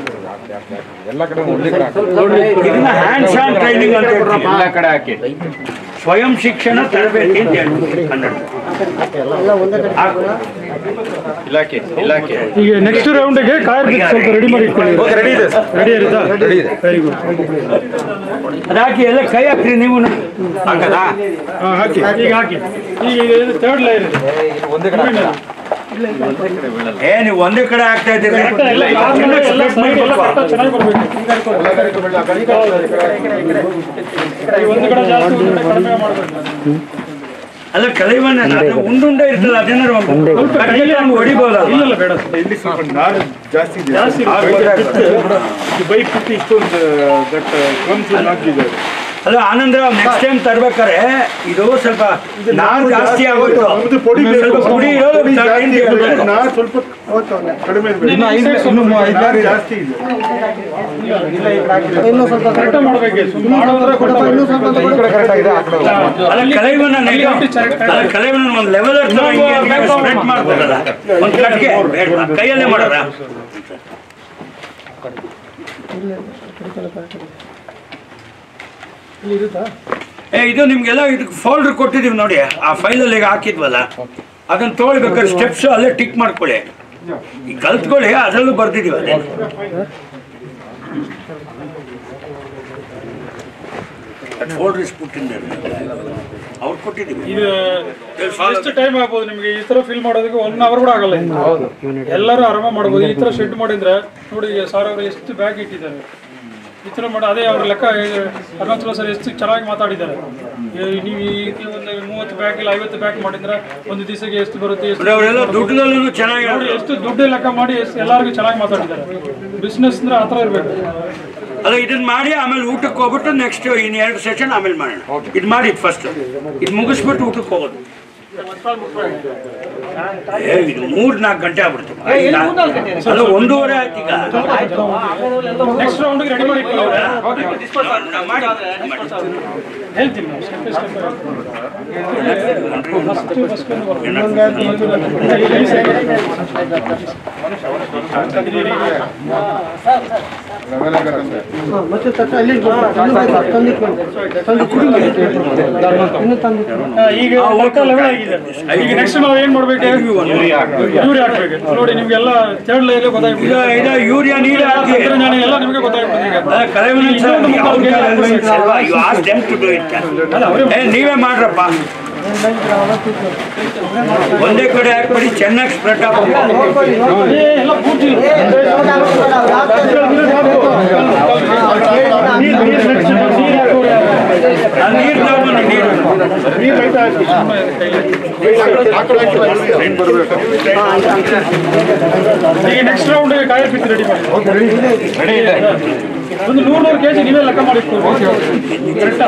ಇದನ್ನ ಹ್ಯಾಂಡ್ಸ್ ಆನ್ ಟ್ರೈನಿಂಗ್ ಅಂತ ಹೇಳ್ತೀವಿ. ಸ್ವಯಂ ಶಿಕ್ಷಣ ತರಬೇತಿ ಅಂತ ಹೇಳ್ತೀವಿ ಕನ್ನಡ ಈಗ ನೆಕ್ಸ್ಟ್ ರೌಂಡ್ಗೆ ಕಾಯರ್ ಬಿತ್ತು ಸ್ವಲ್ಪ ರೆಡಿ ಮಾಡಿ ಇಟ್ಕೊಳ್ಳಿ ರೆಡಿ ಇರುತ್ತಾ ವೆರಿ ಗುಡ್ ಅದಾಕಿ ಎಲ್ಲ ಕೈ ಹಾಕ್ರಿ ನೀವು ಹಾಕದಾ ಹಾಕಿ ಈಗ ಹಾಕಿ ಈಗ ಇದು ಥರ್ಡ್ ಲೈನ್ ಇದೆ ಏ ನೀವು ಒಂದೇ ಕಡೆ ಆಗ್ತಾ ಇದ್ದೀರಿ ಎಲ್ಲ ಎಲ್ಲ ಎಲ್ಲ side ಎಲ್ಲ correct ಆಗಿ ಚೆನ್ನಾಗಿ ಬರ್ಬೇಕು ಈ ಒಂದು ಕಡೆ ಜಾಸ್ತಿ ಒಂದು ಕಡೆ ಕಡಿಮೆ ಮಾಡಬೇಕು ಅಲ್ಲ ಕಲೈವನ್ನ ಅದು ಉಂಡುಂಡೆ ಇರ್ತಲ್ಲ ಅದೇನಾದ್ರು ಒಂದು ಕೈಯಲ್ಲಿ ಹಂಗೆ ಹೊಡಿಬೋದಲ್ಲ ಇಲ್ಲ ಬೇಡ ಇಲ್ಲಿ ಸ್ವಲ್ಪ ನಾರು ಜಾಸ್ತಿ ಇದೆ ಜಾಸ್ತಿ ಈ ಬೈಕ್ ಬಿಟ್ಟು ಇಷ್ಟೊಂದು ದಟ್ ಕಮ್ಸ್ ಹಾಕಿದ್ದಾರೆ ಅಲ್ಲ ಆನಂದರಾವ್ ನೆಕ್ಸ್ಟ್ ಟೈಮ್ ತರ್ಬೇಕಾರೆ ಇದು ಸ್ವಲ್ಪ ನಾರು ಜಾಸ್ತಿ ಆಗೋಯ್ತು ನಮ್ದು ಪುಡಿ ಬೇಕು. ಸ್ವಲ್ಪ ಪುಡಿ ಇರೋದು ಪುಡಿ ಜಾಸ್ತಿ ತಗೊಂಡು ಇರ್ಬೇಕು. ಇರ್ಬೇಕು. ನಾರು ಸ್ವಲ್ಪ ಕಡಿಮೆ ಇರ್ಬೇಕು. ನಾರು ಜಾಸ್ತಿ ಇದೆ ಇನ್ನೂ ಸ್ವಲ್ಪ ಕರೆಕ್ಟ್ ಮಾಡ್ಬೇಕು ಸುಮ್ಮನೆ ಮಾಡಿದ್ರೆ ಕೊಡಲ್ಲ. ಇನ್ನೂ ಸ್ವಲ್ಪ ಅಲ್ಲ ಕಲೈವನ್ನ ನೆಲೆ ಅಲ್ಲ ಕಲೈವನ್ನ ಒಂದು ಲೆವೆಲ್ ಸ್ಪ್ರೆಡ್ ಮಾಡ್ಬೋದಲ್ಲ ಒಂದು ಕಟ್ಗೆ ಬೇಡ್ವಾ? ಕೈಯಲ್ಲೇ ಮಾಡೋಣ ಏ ಇದು ನಿಮ್ಗೆಲ್ಲ ಇದಕ್ಕೆ ಫೋಲ್ಡರ್ ಕೊಟ್ಟಿದೀವಿ ನೋಡಿ ಆ ಫೈಲಲ್ಲಿ ಈಗ ಹಾಕಿದ್ವಲ್ಲ ಅದನ್ನ ತೊಗೊಳ್ಬೇಕಾದ್ರೆ ಸ್ಟೆಪ್ಸ್ ಅಲ್ಲೇ ಟಿಕ್ ಮಾಡ್ಕೊಳ್ಳಿ ಈಗ ಕಲ್ತ್ಕೊಳ್ಳಿ ಅದರಲ್ಲೂ ಬರ್ದಿದೀವಿ ಅದೇ ಫೋಲ್ಡರ್ ಇಸ್ ಅವ್ರು ಕೊಟ್ಟಿದ್ದೀವಿ ಇದು ಎಷ್ಟು ಟೈಮ್ ಆಗ್ಬೋದು ನಿಮಗೆ ಈ ತರ ಫಿಲ್ ಮಾಡೋದಕ್ಕೆ ಒನ್ ಅವರ್ ಕೂಡ ಆಗಲ್ಲ ಇದು. ಎಲ್ಲರೂ ಆರಾಮ ಮಾಡ್ಬೋದು ಈ ತರ ಶೆಡ್ ಮಾಡಿದ್ರೆ ನೋಡಿ ಈಗ ಸರ್ ಅವರು ಎಷ್ಟು ಬ್ಯಾಗ್ ಇಟ್ಟಿದ್ದಾರೆ ಈ ತರ ಮಾಡಿ ಅದೇ ಅವ್ರ ಲೆಕ್ಕ ಅರುಣಾಚಲ ಸರ್ ಎಷ್ಟು ಚೆನ್ನಾಗಿ ಮಾತಾಡಿದ್ದಾರೆ ಈ- ನೀವು ಈ ಒಂದು ಮೂವತ್ತು ಬ್ಯಾಗ್ ಇಲ್ಲ ಐವತ್ತು ಬ್ಯಾಗ್ ಮಾಡಿದ್ರೆ ಒಂದು ದಿವಸಕ್ಕೆ ಎಷ್ಟು ಬರುತ್ತೆ ಎಷ್ಟು ಅಂದ್ರೆ ಅವರೆಲ್ಲ ದುಡ್ಡದಲ್ಲೂ ಚೆನ್ನಾಗಿ ನೋಡಿ ಎಷ್ಟು ದುಡ್ಡು ಲೆಕ್ಕ ಮಾಡಿ ಎಷ್ಟು ಎಲ್ಲರಿಗೂ ಚೆನ್ನಾಗಿ ಮಾತಾಡಿದ್ದಾರೆ ಬಿಸ್ನೆಸ್ ಅಂದ್ರೆ ಆ ಥರ ಇರಬೇಕು ಅಲ್ಲ ಇದನ್ನ ಮಾಡಿ ಆಮೇಲೆ ಊಟಕ್ಕೆ ಹೋಗ್ಬಿಟ್ಟು ನೆಕ್ಸ್ಟ್ ಇನ್ ಎರಡು ಸೆಷನ್ ಆಮೇಲೆ ಮಾಡೋಣ ಇದು ಮಾಡಿ ಫಸ್ಟ್ ಇದು ಮುಗಿಸ್ಬಿಟ್ಟು ಊಟಕ್ಕೆ ಹೋಗೋದು ಏ ಇದು ಮೂರ್ ನಾಲ್ಕು ಗಂಟೆ ಆಗ್ಬಿಡ್ತು ಅಲ್ಲ ಒಂದೂವರೆ ಆಯ್ತು ಈಗ ನೆಕ್ಸ್ಟ್ ರೌಂಡ್ಗೆ ರೆಡಿ ಮಾಡಿ ನಾವು ಮಾಡಿ ಹೇಳ್ತೀನಿ ನಾವು step by step first first ಮತ್ತೆ ತಕ್ಕ ಅಲ್ಲಿ ತಂದಿಟ್ಟು ಇನ್ನು ತಂದಿಟ್ಟು ಈಗ ಲೆಕ್ಕ ಲೆವೆಲ್ ಆಗಿದೆ ಈಗ ನೆಕ್ಸ್ಟ್ ನಾವು ಏನ್ ಮಾಡ್ಬೇಕು ಯೂರಿಯಾ ಹಾಕ್ಬೇಕು ನೋಡಿ ನಿಮ್ಗೆಲ್ಲ ಥರ್ಡ್ ಲೈನ್ ಈಗ ಗೊತ್ತಾಗ್ಬಿಟ್ಟಿದೆ ಇದು ಯೂರಿಯಾ ನೀರು ಹಾಕಿ ತಂತ್ರಜ್ಞಾನ ಎಲ್ಲ ನಿಮಗೆ ಗೊತ್ತಾಗ್ಬಿಟ್ಟಿದೆ ಈಗ ಅಲ್ಲ, ಕಳೆವನ ಸರ್, ಅವ್ರ ಕೈಯಲ್ಲಿ ಅಲ್ವಾ? You ask them to do it. ಏ ನೀವೇ ಮಾಡ್ರಪ್ಪ ಒಂದೇ ಕಡೆ ಹಾಕ್ಬಿಡಿ ಚೆನ್ನಾಗಿ ಸ್ಪ್ರೆಡ್ ಆಗ್ಬೇಕು ಏ, ಎಲ್ಲ ಪೂರ್ತಿ ನೀರು ನೀರು next ನೀರು ಹಾಕೋರು ಯಾರು? ಆ ನೀರು ತಗೊಂಬನ್ನಿ ನೀರು ನೀರು ಲೈಟ್ ಹಾಕಿ ಲೈನ್ ಬರ್ಬೇಕು ಈಗ ನೆಕ್ಸ್ಟ್ ರೌಂಡ್ ಕಾಯಿ ಬಿತ್ತು ರೆಡಿ ಮಾಡಿ ಒಂದು ನೂರು ನೂರು ಕೆಜಿ ನೀವೇ ಲೆಕ್ಕ ಮಾಡಿ ಕರೆಕ್ಟಾ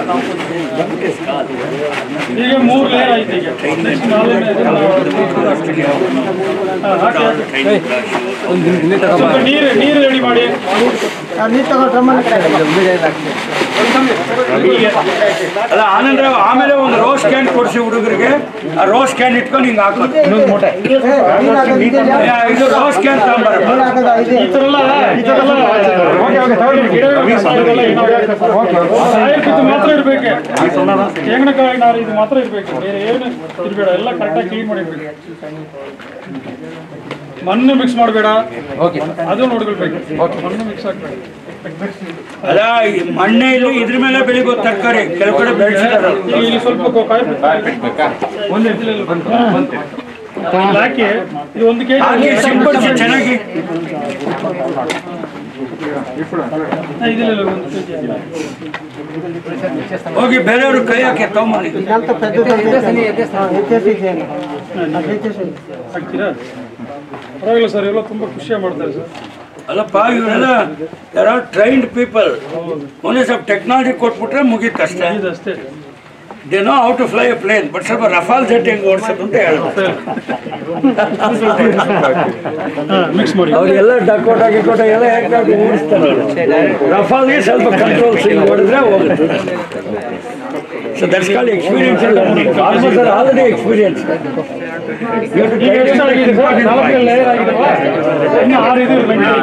ಈಗ ಮೂರು ಲೇಯರ್ ಆಯ್ತು ಈಗ ನೆಕ್ಸ್ಟ್ ನಾಲ್ಕನೇ ಇದನ್ನ ಹಾ, ಹಾಕಿ, ಹಾಕಿ. ಸ್ವಲ್ಪ ನೀರು ನೀರು ರೆಡಿ ಮಾಡಿ ನೀರು ತಗೊಂಡು ಡ್ರಮ್ಮಲ್ಲಿ ಅಲ್ಲ ಆನಂದರಾವ್ ಆಮೇಲೆ ಒಂದು ರೋಸ್ ಕ್ಯಾನ್ ಕೊಡಿಸಿ ಹುಡುಗರಿಗೆ ಆ ರೋಸ್ ಕ್ಯಾನ್ ಇಟ್ಕೊಂಡು ಹಿಂಗೆ ಹಾಕೋದು ಏ, ಇದು ರೋಸ್ ಕ್ಯಾನ್ ತಗೊಂಬರಪ್ಪ ಈ ಥರ ಎಲ್ಲ ಈ ಥರ ಎಲ್ಲ ಗಿಡ ಸಾಯೋದೆಲ್ಲ ಏನೋ ಸಾಯಲ್ ಕಿತ್ತು ಮಾತ್ರ ಇರ್ಬೇಕು ತೆಂಗಿನಕಾಯಿ ನಾರು ಇದು ಮಾತ್ರ ಇರ್ಬೇಕು ಬೇರೆ ಏನು ಇರ್ಬೇಡ ಎಲ್ಲ ಕರೆಕ್ಟಾಗಿ ಕ್ಲೀನ್ ಮಾಡಿರ್ಬೇಕು ಮಣ್ಣು ಮಿಕ್ಸ್ ಮಾಡಬೇಡ ಅದು ನೋಡ್ಕೊಳ್ಬೇಕು ಮಣ್ಣು ಮಿಕ್ಸ್ ಆಗ್ಬೇಡ ಅದ ಈ ಮಣ್ಣೆ ಇಲ್ಲ ಇದ್ರ ಮೇಲೆ ಬೆಳಿಬೋದು ತರಕಾರಿ ಕೆಲವು ಕಡೆ ಬೆಳೆಸಿದಾರೆ ಈಗ ಇಲ್ಲಿ ಸ್ವಲ್ಪ ಕೊ- ಕಾಯಿ ಒಂದೇ ಹಾಕಿ ಇದು ಒಂದು ಕೆ ಹಾಗೆ ಸಿಂಪಡಿಸಿ ಚೆನ್ನಾಗಿ ಇದಿಲ್ಲ ಒಂದು ಕೆ ಜಿ ಹೋಗಿ ಬೇರೆಯವ್ರ ಕೈ ಹಾಕಿ ತಗೊಂಬನ್ನಿ ಇದಂತ ಪೆದ್ದ ಹೆಚ್ಚೇಸಿದ್ದೇನೆ ಹಾಕ್ತೀರಾ ಪರವಾಗಿಲ್ಲ ಸರ್ ಎಲ್ಲ ತುಂಬ ಖುಷಿಯಾಗಿ ಮಾಡ್ತಾರೆ ಸರ್ ಅಲ್ಲಪ್ಪ ಇವರೆಲ್ಲ ಯಾರ ಟ್ರೈನ್ಡ್ ಪೀಪಲ್ ಒಂದೇ ಸ್ವಲ್ಪ ಟೆಕ್ನಾಲಜಿ ಕೊಟ್ಬಿಟ್ರೆ ಮುಗೀತು ಅಷ್ಟೇ ಇದಷ್ಟೇ they know how to fly a plane but ಸ್ವಲ್ಪ ರಫಾಲ್ ಜೆಟ್ ಹೆಂಗ್ ಓಡಿಸೋದು ಅಂತ ಹೇಳ್ತಾರೆ ಮಿಕ್ಸ್ ಮಾಡಿ ಅವ್ರಿಗೆಲ್ಲ ಡಕೋಟ ಗಿಕೋಟ ಎಲ್ಲ ಹೇಗೆ ಓಡಿಸ್ತಾರೆ ಅವ್ರು. ರಫಾಲ್ಗೆ ಸ್ವಲ್ಪ ಕಂಟ್ರೋಲ್ಸ್ ಹಿಂಗೆ ಹೊಡೆದ್ರೆ ಹೋಗುತ್ತೆ so that's call experience almost already experience ಈಗ ಎಷ್ಟಾಗಿದೆ ಸರ್ ನಾಲ್ಕು ಲೇಯರ್ ಆಗಿದೆವಾ ಇನ್ನು ಆರು ಇದು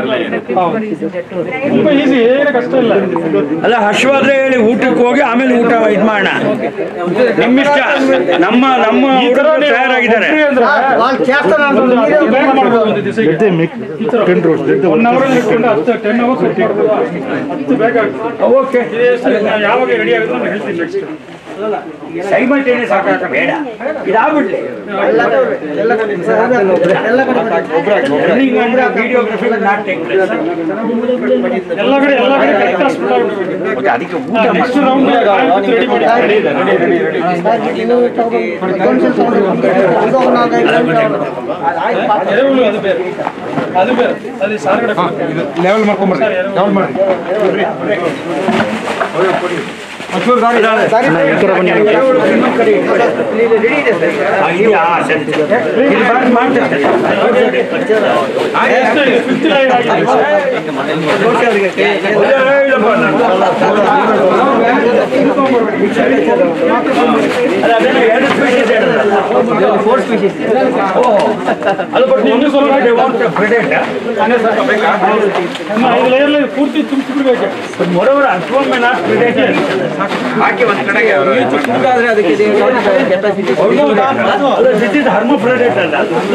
ತುಂಬ ಈಸಿ ಏನು ಕಷ್ಟ ಇಲ್ಲ ಅಲ್ಲ ಹಶ್ವಾದ್ರೆ ಹೇಳಿ ಊಟಕ್ಕೆ ಹೋಗಿ ಆಮೇಲೆ ಊಟ ಇದು ಮಾಡೋಣ ನಿಮ್ಮಿಷ್ಟ ನಮ್ಮ ನಮ್ಮ ಈ ಥರ ಹುಡುಗರು ತಯಾರಾಗಿದ್ದಾರೆ ಒಬ್ರೇ ಅಂದ್ರೆ వాళ్ళు చేస్తాను ಒಂದು ಹತ್ತು ಬ್ಯಾಗ್ ಮಾಡ್ಬೋದು ಒಂದು ದಿವಸಕ್ಕೆ ಒನ್ ಅವರ್ ಇಟ್ಕೊಂಡು ಹತ್ತು ಟೆನ್ ಅವರ್ಸ್ ಮಾಡ್ಬೋದು ಹತ್ತು ಬ್ಯಾಗ್ ಆಗ್ತದೆ ಓಕೆ ಇದೇ ಎಷ್ಟು ನಾನು ಯಾವಾಗ ರೆಡಿ ಆಗುತ್ತೆ ನಾನು ಹೇಳ್ತೀನಿ ನೆಕ್ಸ್ಟ್ ಸೈಮಲ್ಟೇನಿಯಸ್ ಸಾಕಾಕ ಬೇಡ ಇದಾಗ್ಬಿಡ್ಲಿ ಎಲ್ಲ ಕಡೆ ಎಲ್ಲ ಕಡೆ ವಿಡಿಯೋಗ್ರಫಿ ನಾಟ್ ಟೇಕ್ ಪ್ಲೇಸ್ ಎಲ್ಲ ಕಡೆ ಎಲ್ಲ ಕಡೆ correct hospital next round ready ಮಾಡಿ ಎರೆಹುಳು ಅದು ಬೇರೆ ಅದು ಬೇರೆ ಅದು ಸಾರ್ಗಡೆ ಲೆವೆಲ್ ಮಾಡ್ಕೊಂಬರ್ರಿ ಲೆವೆಲ್ ಮಾಡಿ ಫಿಫ್ತ್ ಲೈನ್ ಆಗಿದೆ ಇನ್ನೂ ಸ್ವಲ್ಪ ಇನ್ನು ಐದು ಲೇಯರ್ ಪೂರ್ತಿ ತುಂಬಿಸ್ಬಿಡ್ಬೇಕು ಮೊರವರ ಅಷ್ಟೊಮ್ಮೆ ನಾಟ್ ಪ್ರಿಡೇಟರ್ ಹಾಕಿ ಒಂದ್ ಕಡೆಗೆ ದಿಸ್ ಇಸ್ ಹರ್ಮ predator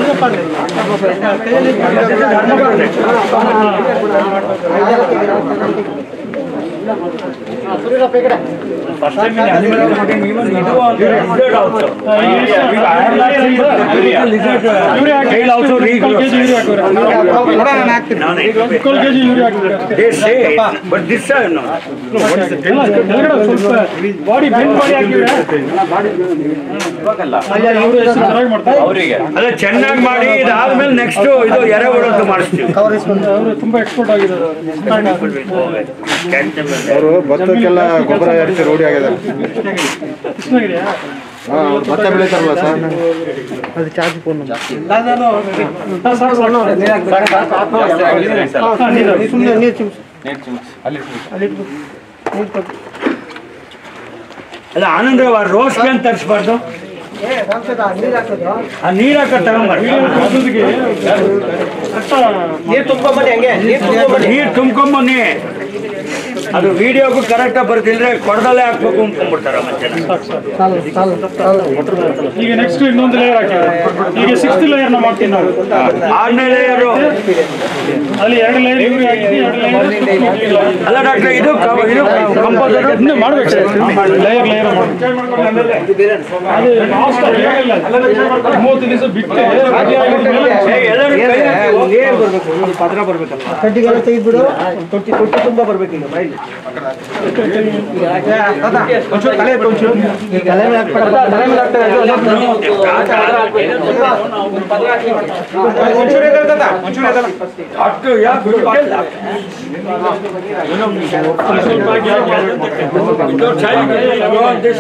First time in animal protein, even it was lizard also. I have not seen the lizard uh, tail also ಮುಕ್ಕಾಲು ಕೆಜಿ ಯೂರಿ ಹಾಕೋರು No, no, ಮುಕ್ಕಾಲು ಕೆಜಿ ಯೂರಿ ಹಾಕಿದ್ರೆ ಅಷ್ಟೇ They say, it, but this time no. ಎಲ್ಲ ಕೆಳಗಡೆ ಸ್ವಲ್ಪ body bend body ಹಾಕಿದ್ರೆ ಅವರು ಎಷ್ಟು ಚೆನ್ನಾಗಿ ಮಾಡ್ತಾರೆ ಅಲ್ಲ ಚೆನ್ನಾಗಿ ಮಾಡಿ ಇದಾದ್ಮೇಲೆ ನೆಕ್ಸ್ಟ್ ಇದು ಎರೆ ಹೊಡೋದು ಮಾಡಿಸ್ತೀವಿ ಅವರು ತುಂಬಾ ಎಕ್ಸ್ಪರ್ಟ್ ಆಗಿದ್ದಾರೆ ಅವರು ಭತ್ತಕ್ಕೆಲ್ಲ ಗೊಬ್ಬರ ಎರಚಿ ರೂಢಿ ಆಗಿದ್ದಾರೆ ಕೃಷ್ಣಗಿರಿಯಾ ಹಾ, ಅವ್ರು ಭತ್ತ ಬೆಳೀತಾರಲ್ಲ ಸರ್ అది ఛార్జ్ ఫోన్ ನೀರು ಚಿಮ್ಸ್ ಅಲ್ಲ ಆನಂದರಾವ್ ಆ ರೋಸ್ಗೆ ಅಂತ ತರಿಸ್ಬಾರ್ದು ನೀರು ಹಾಕೋದು ಆ ನೀರ್ ಹಾಕ ತಗೊಂಬರ್ರಿ ನೀರು ತುಂಬ್ಕೊಂಬನ್ನಿ ಹಂಗೆ ನೀರು ತುಂಬ್ಕೊಂಬನ್ನಿ ನೀರ್ ತುಂಬ್ಕೊಂಬನ್ನಿ ಅದು ವಿಡಿಯೋಗೂ ಕರೆಕ್ಟಾಗಿ ಬರ್ತಿದ್ರೆ ಕೊಡದಲ್ಲೇ ಹಾಕ್ಬೇಕು ಅಂದ್ಕೊಂಡ್ಬಿಡ್ತಾರ ಮತ್ತೆ చాలు చాలు చాలు ಈಗ ನೆಕ್ಸ್ಟ್ ಇನ್ನೊಂದು ಲೇಯರ್ ಹಾಕಿದ್ದಾರೆ ಈಗ ಸಿಕ್ಸ್ತ್ ಲೇಯರ್ ನ ಮಾಡ್ತೀವಿ ನಾವು ಆರನೇ ಲೇಯರು ಅಲ್ಲಿ ಎರಡು ಲೇಯರ್ ಯೂರಿ ಹಾಕಿದ್ವಿ ಎರಡು ಲೇಯರ್ ಅಲ್ಲ ಡಾಕ್ಟ್ರೆ ಇದು ಕ- ಇದು ಕಂಪೋಸರ್ ಇನ್ನೂ ಮಾಡ್ಬೇಕು ಸರ್ ಲೇಯರ್ ಲೇಯರ್ ಅದು ಲಾಸ್ಟ್ ಹೇಳಿಲ್ಲ ಮೂವತ್ತು ದಿವಸ ಬಿಟ್ಟು ಎಲ್ಲರೂ ಕೈ ಹಾಕಿ ಹೋಗಿ. ಕಡ್ಡಿಗೆಲ್ಲ ತೆಗೆದ್ಬಿಡು ತೊಟ್ಟಿ ತೊಟ್ಟಿ ತುಂಬ ಬರ್ಬೇಕು ಈಗ ಬೈಲಿ ಒಂಚೂರು ತಲೆ ಒಂಚೂರು ತಲೆ ಮೇಲೆ ಹಾಕ್ಬೇಡ ತಲೆ ಮೇಲೆ ಹಾಕ್ತಾರೆ ಒಂಚೂರು ಎದ್ದೇಳ್ತದ ಒಂಚೂರು ಎದ್ದೇಳ ಅಷ್ಟು ಯಾಕೆ ಬಿಡ್ಬೇಕಿಲ್ಲ? ಸ್ವಲ್ಪ ಹಾಕಿ ಇದು child, you want this?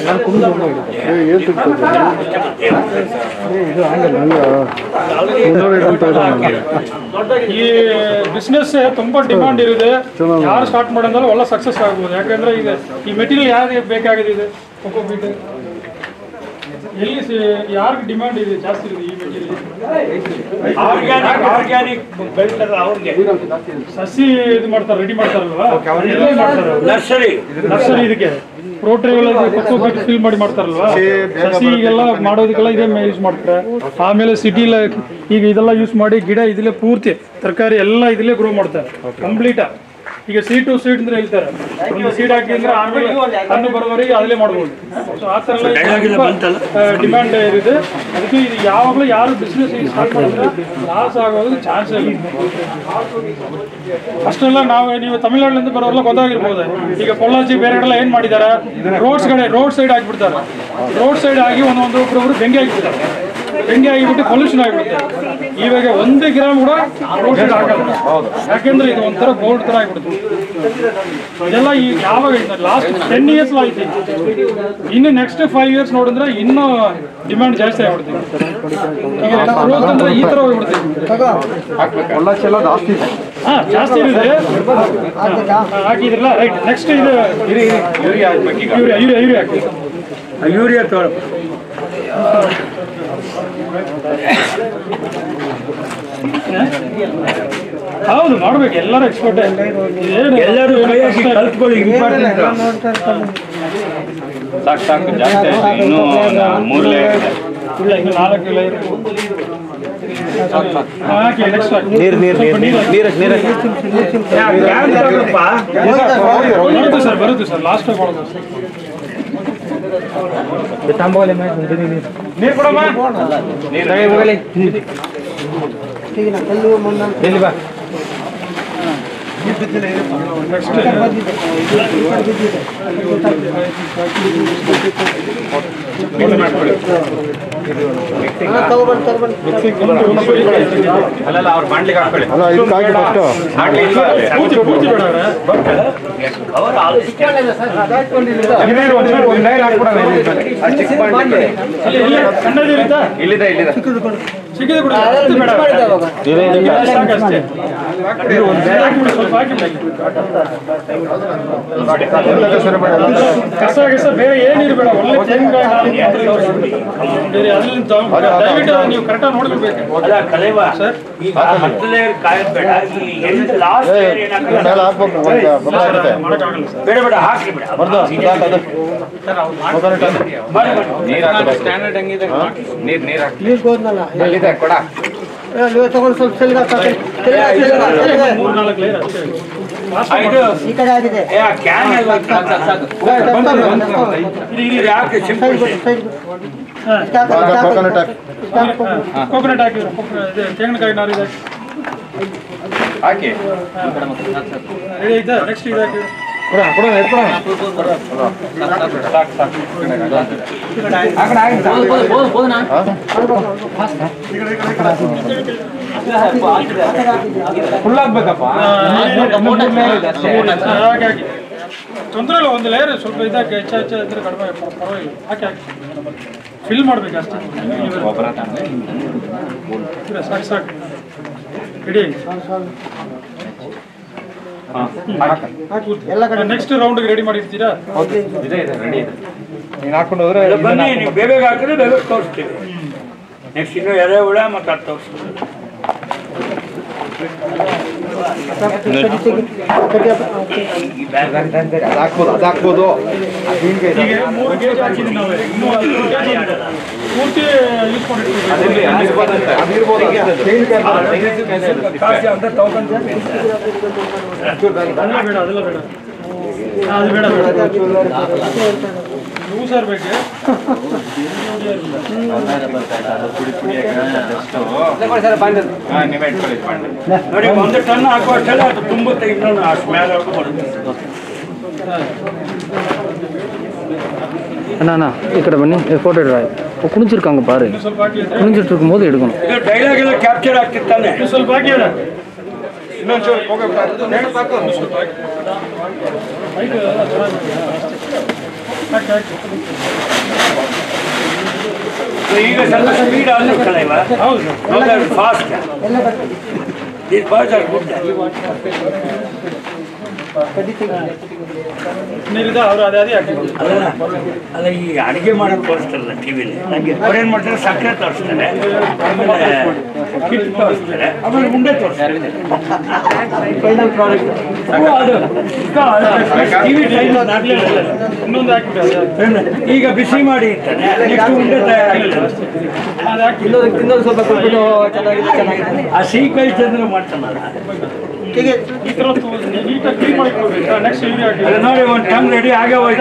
ಈ ಬಿಸ್ನೆಸ್ ತುಂಬಾ ಡಿಮಾಂಡ್ ಇದೆ ಯಾರು ಸ್ಟಾರ್ಟ್ ಮಾಡೋದಲ್ಲ ಒಳ್ಳೆ ಸಕ್ಸಸ್ ಆಗ್ಬೋದು ಯಾಕಂದ್ರೆ ಈಗ ಈ ಮೆಟೀರಿಯಲ್ ಯಾರಿಗೆ ಬೇಕಾಗಿದೆ ಇದೆ ಕೊಕೋ ಬೀಟ್ ಎಲ್ಲಿ ಯಾರಿಗೆ ಡಿಮಾಂಡ್ ಇದೆ ಜಾಸ್ತಿ ಇದೆ ಈ ಮೆಟೀರಿಯಲ್ ಆರ್ಗ್ಯಾನಿಕ್ ಆರ್ಗ್ಯಾನಿಕ್ ಬೆಳ್ತಾರ ಅವ್ರಿಗೆ ಸಸಿ ಇದು ಮಾಡ್ತಾರೆ ರೆಡಿ ಮಾಡ್ತಾರಲ್ವಾ ಎಲ್ಲಿ ಮಾಡ್ತಾರೆ ಅವ್ರು? ನರ್ಸರಿ ನರ್ಸರಿ ಇದಕ್ಕೆ ರೋಟ್ರಿಗಳ ಕೊಕ್ಕೋ ಫಿಲ್ ಮಾಡಿ ಮಾಡ್ತಾರಲ್ವಾ ಸಸಿಗೆಲ್ಲ ಮಾಡೋದಕ್ಕೆಲ್ಲ ಇದೇ ಯೂಸ್ ಮಾಡ್ತಾರೆ ಆಮೇಲೆ ಸಿಟಿಲ ಈಗ ಇದೆಲ್ಲ ಯೂಸ್ ಮಾಡಿ ಗಿಡ ಇದಿಲ್ಲೇ ಪೂರ್ತಿ ತರಕಾರಿ ಎಲ್ಲ ಇದಿಲ್ಲೇ ಗ್ರೋ ಮಾಡ್ತಾರೆ ಕಂಪ್ಲೀಟ್ ಈಗ ಸೀಡ್ ಟು ಸೀಡ್ ಅಂದ್ರೆ ಹೇಳ್ತಾರೆ ಒಂದು ಸೀಡ್ ಹಾಕಿ ಅಂದ್ರೆ ಆಮೇಲೆ ಹಣ್ಣು ಬರೋವರೆಗೆ ಅದಲ್ಲೇ ಮಾಡ್ಬೋದು ಸೊ ಆ ಥರ Dialogue ಎಲ್ಲ ಬಂತಲ್ಲ? ಡಿಮ್ಯಾಂಡ್ ಇದೆ ಅದಕ್ಕೆ ಇದು ಯಾವಾಗಲೂ ಯಾರು ಬಿಸ್ನೆಸ್ ಸ್ಟಾರ್ಟ್ ಮಾಡಿದ್ರೆ ಲಾಸ್ ಆಗೋದಕ್ಕೆ ಚಾನ್ಸ್ ಇಲ್ಲ ಅಷ್ಟೆಲ್ಲ ನಾವು ನೀವು ತಮಿಳ್ನಾಡಿನಿಂದ ಬರೋರೆಲ್ಲ ಗೊತ್ತಾಗಿರ್ಬೋದು ಈಗ ಪೊಳ್ಳಾಚಿ ಬೇರೆ ಕಡೆ ಏನ್ ಮಾಡಿದ್ದಾರೆ ರೋಡ್ಸ್ ಕಡೆ ರೋಡ್ ಸೈಡ್ ಹಾಕ್ಬಿಡ್ತಾರೆ ರೋಡ್ ಸೈಡ್ ಆಗಿ ಒಂದೊಂದು ಒಬ್ಬರೊಬ್ರು ಬೆಂಕಿ ಹಾಕ್ಬಿಡ್ತಾರೆ ಬೆಂಕಿ ಆಗಿಬಿಟ್ಟು ಪೊಲ್ಯೂಷನ್ ಆಗಿಬಿಡುತ್ತೆ ಇವಾಗ ಒಂದು ಗ್ರಾಮ್ ಕೂಡ ರೋಡ್ ಸೈಡ್ ಹಾಕಲ್ಲ ಯಾಕೆಂದ್ರೆ ಇದು ಒಂಥರ ಬೋರ್ಡ್ ತರ ಆಗಿಬಿಡುತ್ತೆ ಇದೆಲ್ಲ ಈ ಯಾವಾಗ ಲಾಸ್ಟ್ ಟೆನ್ ಇಯರ್ಸ್ ಆಯ್ತು ಇನ್ನು ನೆಕ್ಸ್ಟ್ ಫೈವ್ ಇಯರ್ಸ್ ನೋಡಿದ್ರೆ ಇನ್ನೂ ಡಿಮ್ಯಾಂಡ್ ಜಾಸ್ತಿ ಆಗ್ಬಿಡುತ್ತೆ ಈಗ growth ಅಂದ್ರೆ ಈ ತರ ಹೋಗ್ಬಿಡುತ್ತೆ ಹಾ ಜಾಸ್ತಿ ಇದೆ ಹಾ, ಹಾಕಿದ್ರಲ್ಲ ರೈಟ್ ನೆಕ್ಸ್ಟ್ ಇದು ಯೂರಿಯಾ ಯೂರಿಯಾ ಯೂರಿಯಾ ಹಾಕಿ ಯೂರಿಯಾ ತಗೊಳ್ಳಿ ಹೌದು ಮಾಡ್ಬೇಕು ಎಲ್ಲರೂ ಎಕ್ಸ್ಪರ್ಟ್ ಎಲ್ಲರೂ ಕೈ ಹಾಕಿ ಕಲ್ತ್ಕೊಳ್ಳಿ ಇಂಪಾರ್ಟೆಂಟ್ ಸಾಕು ಸಾಕು ಜಾಸ್ತಿ ಆಯ್ತು ಇನ್ನೂ ಮೂರು ಲೇಯರ್ ಇದೆ ಇಲ್ಲ ಇನ್ನು ನಾಲ್ಕು ಇಲ್ಲ ಹಾಕಿ ನೆಕ್ಸ್ಟ್ ಹಾಕಿ ನೀರು ನೀರು ನೀರು ನೀರು ನೀರು ಬರುತ್ತೆ ಸರ್ ಬರುತ್ತೆ ಸರ್ ಲಾಸ್ಟ್ ಮಾಡೋದು ನೀರು ಕೊಡಮ್ಮ ಅಲ್ಲಲ್ಲ ಅವ್ರು ಬಾಣ್ಲಿಗೆ ಹಾಕೊಳ್ಳಿ ಅಲ್ಲ ಇದಕ್ಕೆ ಹಾಕಿ ಫಸ್ಟು ಹಾಕ್ಲಿ ಇಲ್ವಾ ಅಲ್ಲಿ? ಪೂರ್ತಿ ಪೂರ್ತಿ ಬೇಡ ಅವ್ರೆ. ಅಲ್ಲಿ ಇಲ್ಲಿ ಸಣ್ಣದು ಇರುತ್ತಾ ಇಲ್ಲಿದೆ ಇಲ್ಲಿದೆ ಚಿಕ್ಕದು ಕೂಡ ಅಷ್ಟು ಬೇಡ ಇಲ್ಲ, ಸಾಕು ಅಷ್ಟೇ ಹಾಕ್ಬಿಡಿ, ಸ್ವಲ್ಪ ಹಾಕಿಬಿಡಿ ಕಸ ಗಿಸ ಬೇರೆ ಏನಿರಬೇಡ ಒಳ್ಳೆ ತೆಂಗಿನಕಾಯಿ ಹಾಲು ಮಾತ್ರ ಇರ್ಬೇಕು. ಬೇರೆ ಅದ್ರಲ್ಲಿ ತಗೊಂಡು ದಯವಿಟ್ಟು ನೀವು ಕರೆಕ್ಟಾಗಿ ನೋಡ್ಕೊಳ್ಬೇಕು ಅಲ್ಲ ಕಲೇವ ಈಗ ಹತ್ತು ಲೇಯರ್ ಕಾಯೋದ್ ಬೇಡ ಈ ಎಂಟು ಲಾಸ್ಟ್ ಲೇಯರ್ ಏನಾಗ್ತದೆ ಮೇಲೆ ಹಾಕ್ಬೇಕು ಒಂದು ಗೊಬ್ಬರ ಆಗುತ್ತೆ ಮಾಡೋಕ್ಕಾಗಲ್ಲ ಸರ್ ಬೇಡ ಬೇಡ ಹಾಕಿ ಬಿಡ ಬರ್ದು ಇದಾಗ್ತದೆ. ಮಾಡಿ ಮಾಡಿ ನೀರ್ ಹಾಕಿ ಸ್ಟ್ಯಾಂಡರ್ಡ್ ಹೆಂಗಿದೆ ನೀರ್ ನೀರ್ ಹಾಕಿ ನೀರು ಹೋದ್ನಲ್ಲ ಎಲ್ಲಿದೆ ಕೊಡ ತಗೊಂಡು ಸ್ವಲ್ಪ ಸೆಲ್ಗ ಮೂರ್ ನಾಲ್ಕು ಲೇಯರ್ ಅಷ್ಟೇ ಆ, ಇದು ಈ ಕಡೆ ಆಗಿದೆ ಏ, ಆ ಕ್ಯಾನ್ ಎಲ್ಲ ಇದು ಯಾಕೆ ಸಿಂಪಲ್ ಕೋಕೋನಟ್ ಹಾಕಿ ಕೋಕೋನಟ್ ಹಾಕಿದ್ರು ಇದು ತೆಂಗಿನಕಾಯಿ ನಾರು ಇದೆ ಹಾಕಿ ರೆಡಿ ಆಯ್ತಾ ನೆಕ್ಸ್ಟ್ ಇದು ಹಾಕಿದ್ರು ಕೊಡ ಕೊಡ ಎತ್ಕೊಡ ಸಾಕು ಸಾಕು ಫುಲ್ ಆಗ್ಬೇಕಪ್ಪ ಹಾಕಿ ಹಾಕಿ ತೊಂದರೆ ಇಲ್ಲ ಒಂದು ಲೇಯರ್ ಸ್ವಲ್ಪ ಇದಾಕಿ ಹೆಚ್ಚು ಹೆಚ್ಚು ಇದ್ರೆ ಕಡಿಮೆ ಪರವಾಗಿಲ್ಲ ಹಾಕಿ ಹಾಕಿ ಫಿಲ್ ಮಾಡ್ಬೇಕು ಅಷ್ಟೇ ಗೊಬ್ಬರ ತಂದ್ರೆ ಇಲ್ಲ, ಸಾಕು ಸಾಕು ರೆಡಿ ಎಲ್ಲ ಕಡೆ ನೆಕ್ಸ್ಟ್ ರೌಂಡ್ಗೆ ರೆಡಿ ಮಾಡಿರ್ತೀರಾ ಇದೆ ಇದೆ ರೆಡಿ ಇದೆ ನೀನು ಹಾಕೊಂಡು ಹೋದ್ರೆ ಇಲ್ಲ, ಬನ್ನಿ ನೀವು ಬೇಗ ಹಾಕಿದ್ರೆ ಬೇಗ ತೋರಿಸ್ತೀವಿ ನೆಕ್ಸ್ಟ್ ಇನ್ನು ಎರೆಹುಳ ಮತ್ತು ಅದು ತೋರಿಸ್ತೀವಿ ಈ ಬ್ಯಾಗ್ ಅದು ಹಾಕ್ಬೋದು ಅದು ಹಾಕ್ಬೋದು ಈಗ ಮೂರು ಗೇಜ್ ಹಾಕಿದ್ವಿ ನಾವು ಇನ್ನೂ ಒಂದು ಮೂರು kg ಇದೆ. ಪೂರ್ತಿ ಯೂಸ್ ಮಾಡಿರ್ತೀವಿ ಅದಿರ್ಲಿ ಅದಿರ್ಬೋದಂತೆ ಅದಿರ್ಬೋದು ಕಾಸು ಅಂತ ತಗೊಂಡು ಅದೆಲ್ಲ ಬೇಡ ಅದೆಲ್ಲ ಬೇಡ ಹಾ, ಅದು ಬೇಡ ಬೇಡ ಲೂಸ್ ಇರ್ಬೇಕು ಹಾ ನೀವೇ ಇಟ್ಕೊಳ್ಳಿ ಬಾಂಡ್ಲಿ ನೋಡಿ ಒಂದು ಟನ್ ಹಾಕುವಷ್ಟೆಲ್ಲ ಅದು ತುಂಬುತ್ತೆ ಇನ್ನೊಂದು ಅಷ್ಟು ಮೇಲೆ ಬರುತ್ತೆ அண்ணா அண்ணா இக்கட பண்ணி ஃபோட்டோ எடுறா குனிஞ்சிருக்காங்க பாரு ಇನ್ನೂ ಸ್ವಲ್ಪ ಹಾಕಿ ಅಂದ್ರೆ குனிஞ்சிட்டு இருக்கும்போது எடுக்கணும் ಇದು ಡೈಲಾಗ್ ಎಲ್ಲ ಕ್ಯಾಪ್ಚರ್ ಆಗ್ತಿತ್ತಾನೆ ಇನ್ನೂ ಸ್ವಲ್ಪ ಹಾಕಿ ಅಣ್ಣ. ಇನ್ನೊಂಚೂರು ಹೋಗಪ್ಪ ಮೈಕ್ ಎಲ್ಲ ಚೆನ್ನಾಗಿದೆ. ಹಾಕಿ ಹಾಕಿ ಈಗ ಸ್ವಲ್ಪ ಸ್ಪೀಡ್ ಅಲ್ಲಿ ಕಳೆವ ಹೌದು fast These birds are good. ನೀರಿದೆ ಅವ್ರು ಅದೇ ಅದೇ ಹಾಕಿ ಅಲ್ಲ ಅಲ್ಲ ಈ ಅಡಿಗೆ ಮಾಡೋದು ತೋರಿಸ್ತಾರಲ್ಲ ಟಿವಿಲಿ ಅವ್ರು ಏನ್ ಮಾಡ್ತಾರೆ ಸಕ್ಕರೆ ತೋರಿಸ್ತಾರೆ ಆಮೇಲೆ ಹಿಟ್ಟು ತೋರಿಸ್ತಾರೆ ಆಮೇಲೆ ಉಂಡೆ ತೋರಿಸ್ತಾರೆ ಫೈನಲ್ ಪ್ರಾಡಕ್ಟ್ ಓ, ಅದು ಟಿವಿ ಟೈಮ್ ಇನ್ನೊಂದು ಹಾಕಿಬಿಡಿ ಅದೇ ಹಾಕಿ. ಈಗ ಬಿಸಿ ಮಾಡಿ ಇರ್ತಾನೆ ನೆಕ್ಸ್ಟ್ ಉಂಡೆ ತಯಾರಾಗಿರ್ತಾರೆ ಅದು ಹಾಕಿ ಇನ್ನೊಂದು ಇನ್ನೊಂದು ಸ್ವಲ್ಪ ಕೊಟ್ಬಿಟ್ಟು ಚೆನ್ನಾಗಿದೆ ಚೆನ್ನಾಗಿದೆ ಆ ಸಿಹಿಕಾಯಿ ಚಂದ್ರ ಮಾಡ್ತಾನಲ್ಲ ಹೀಗೆ ಈ ಥರ ನೀಟಾಗಿ ಕ್ಲೀನ್ ಮಾಡಿ ಕೊಡ್ಬೇಕು ನೆಕ್ಸ್ಟ್ ಯೂರಿ ಹಾಕಿ ಅದು ನೋಡಿ ಒಂದು ಟಂಗ್ ರೆಡಿ ಆಗೇ ಹೋಯ್ತು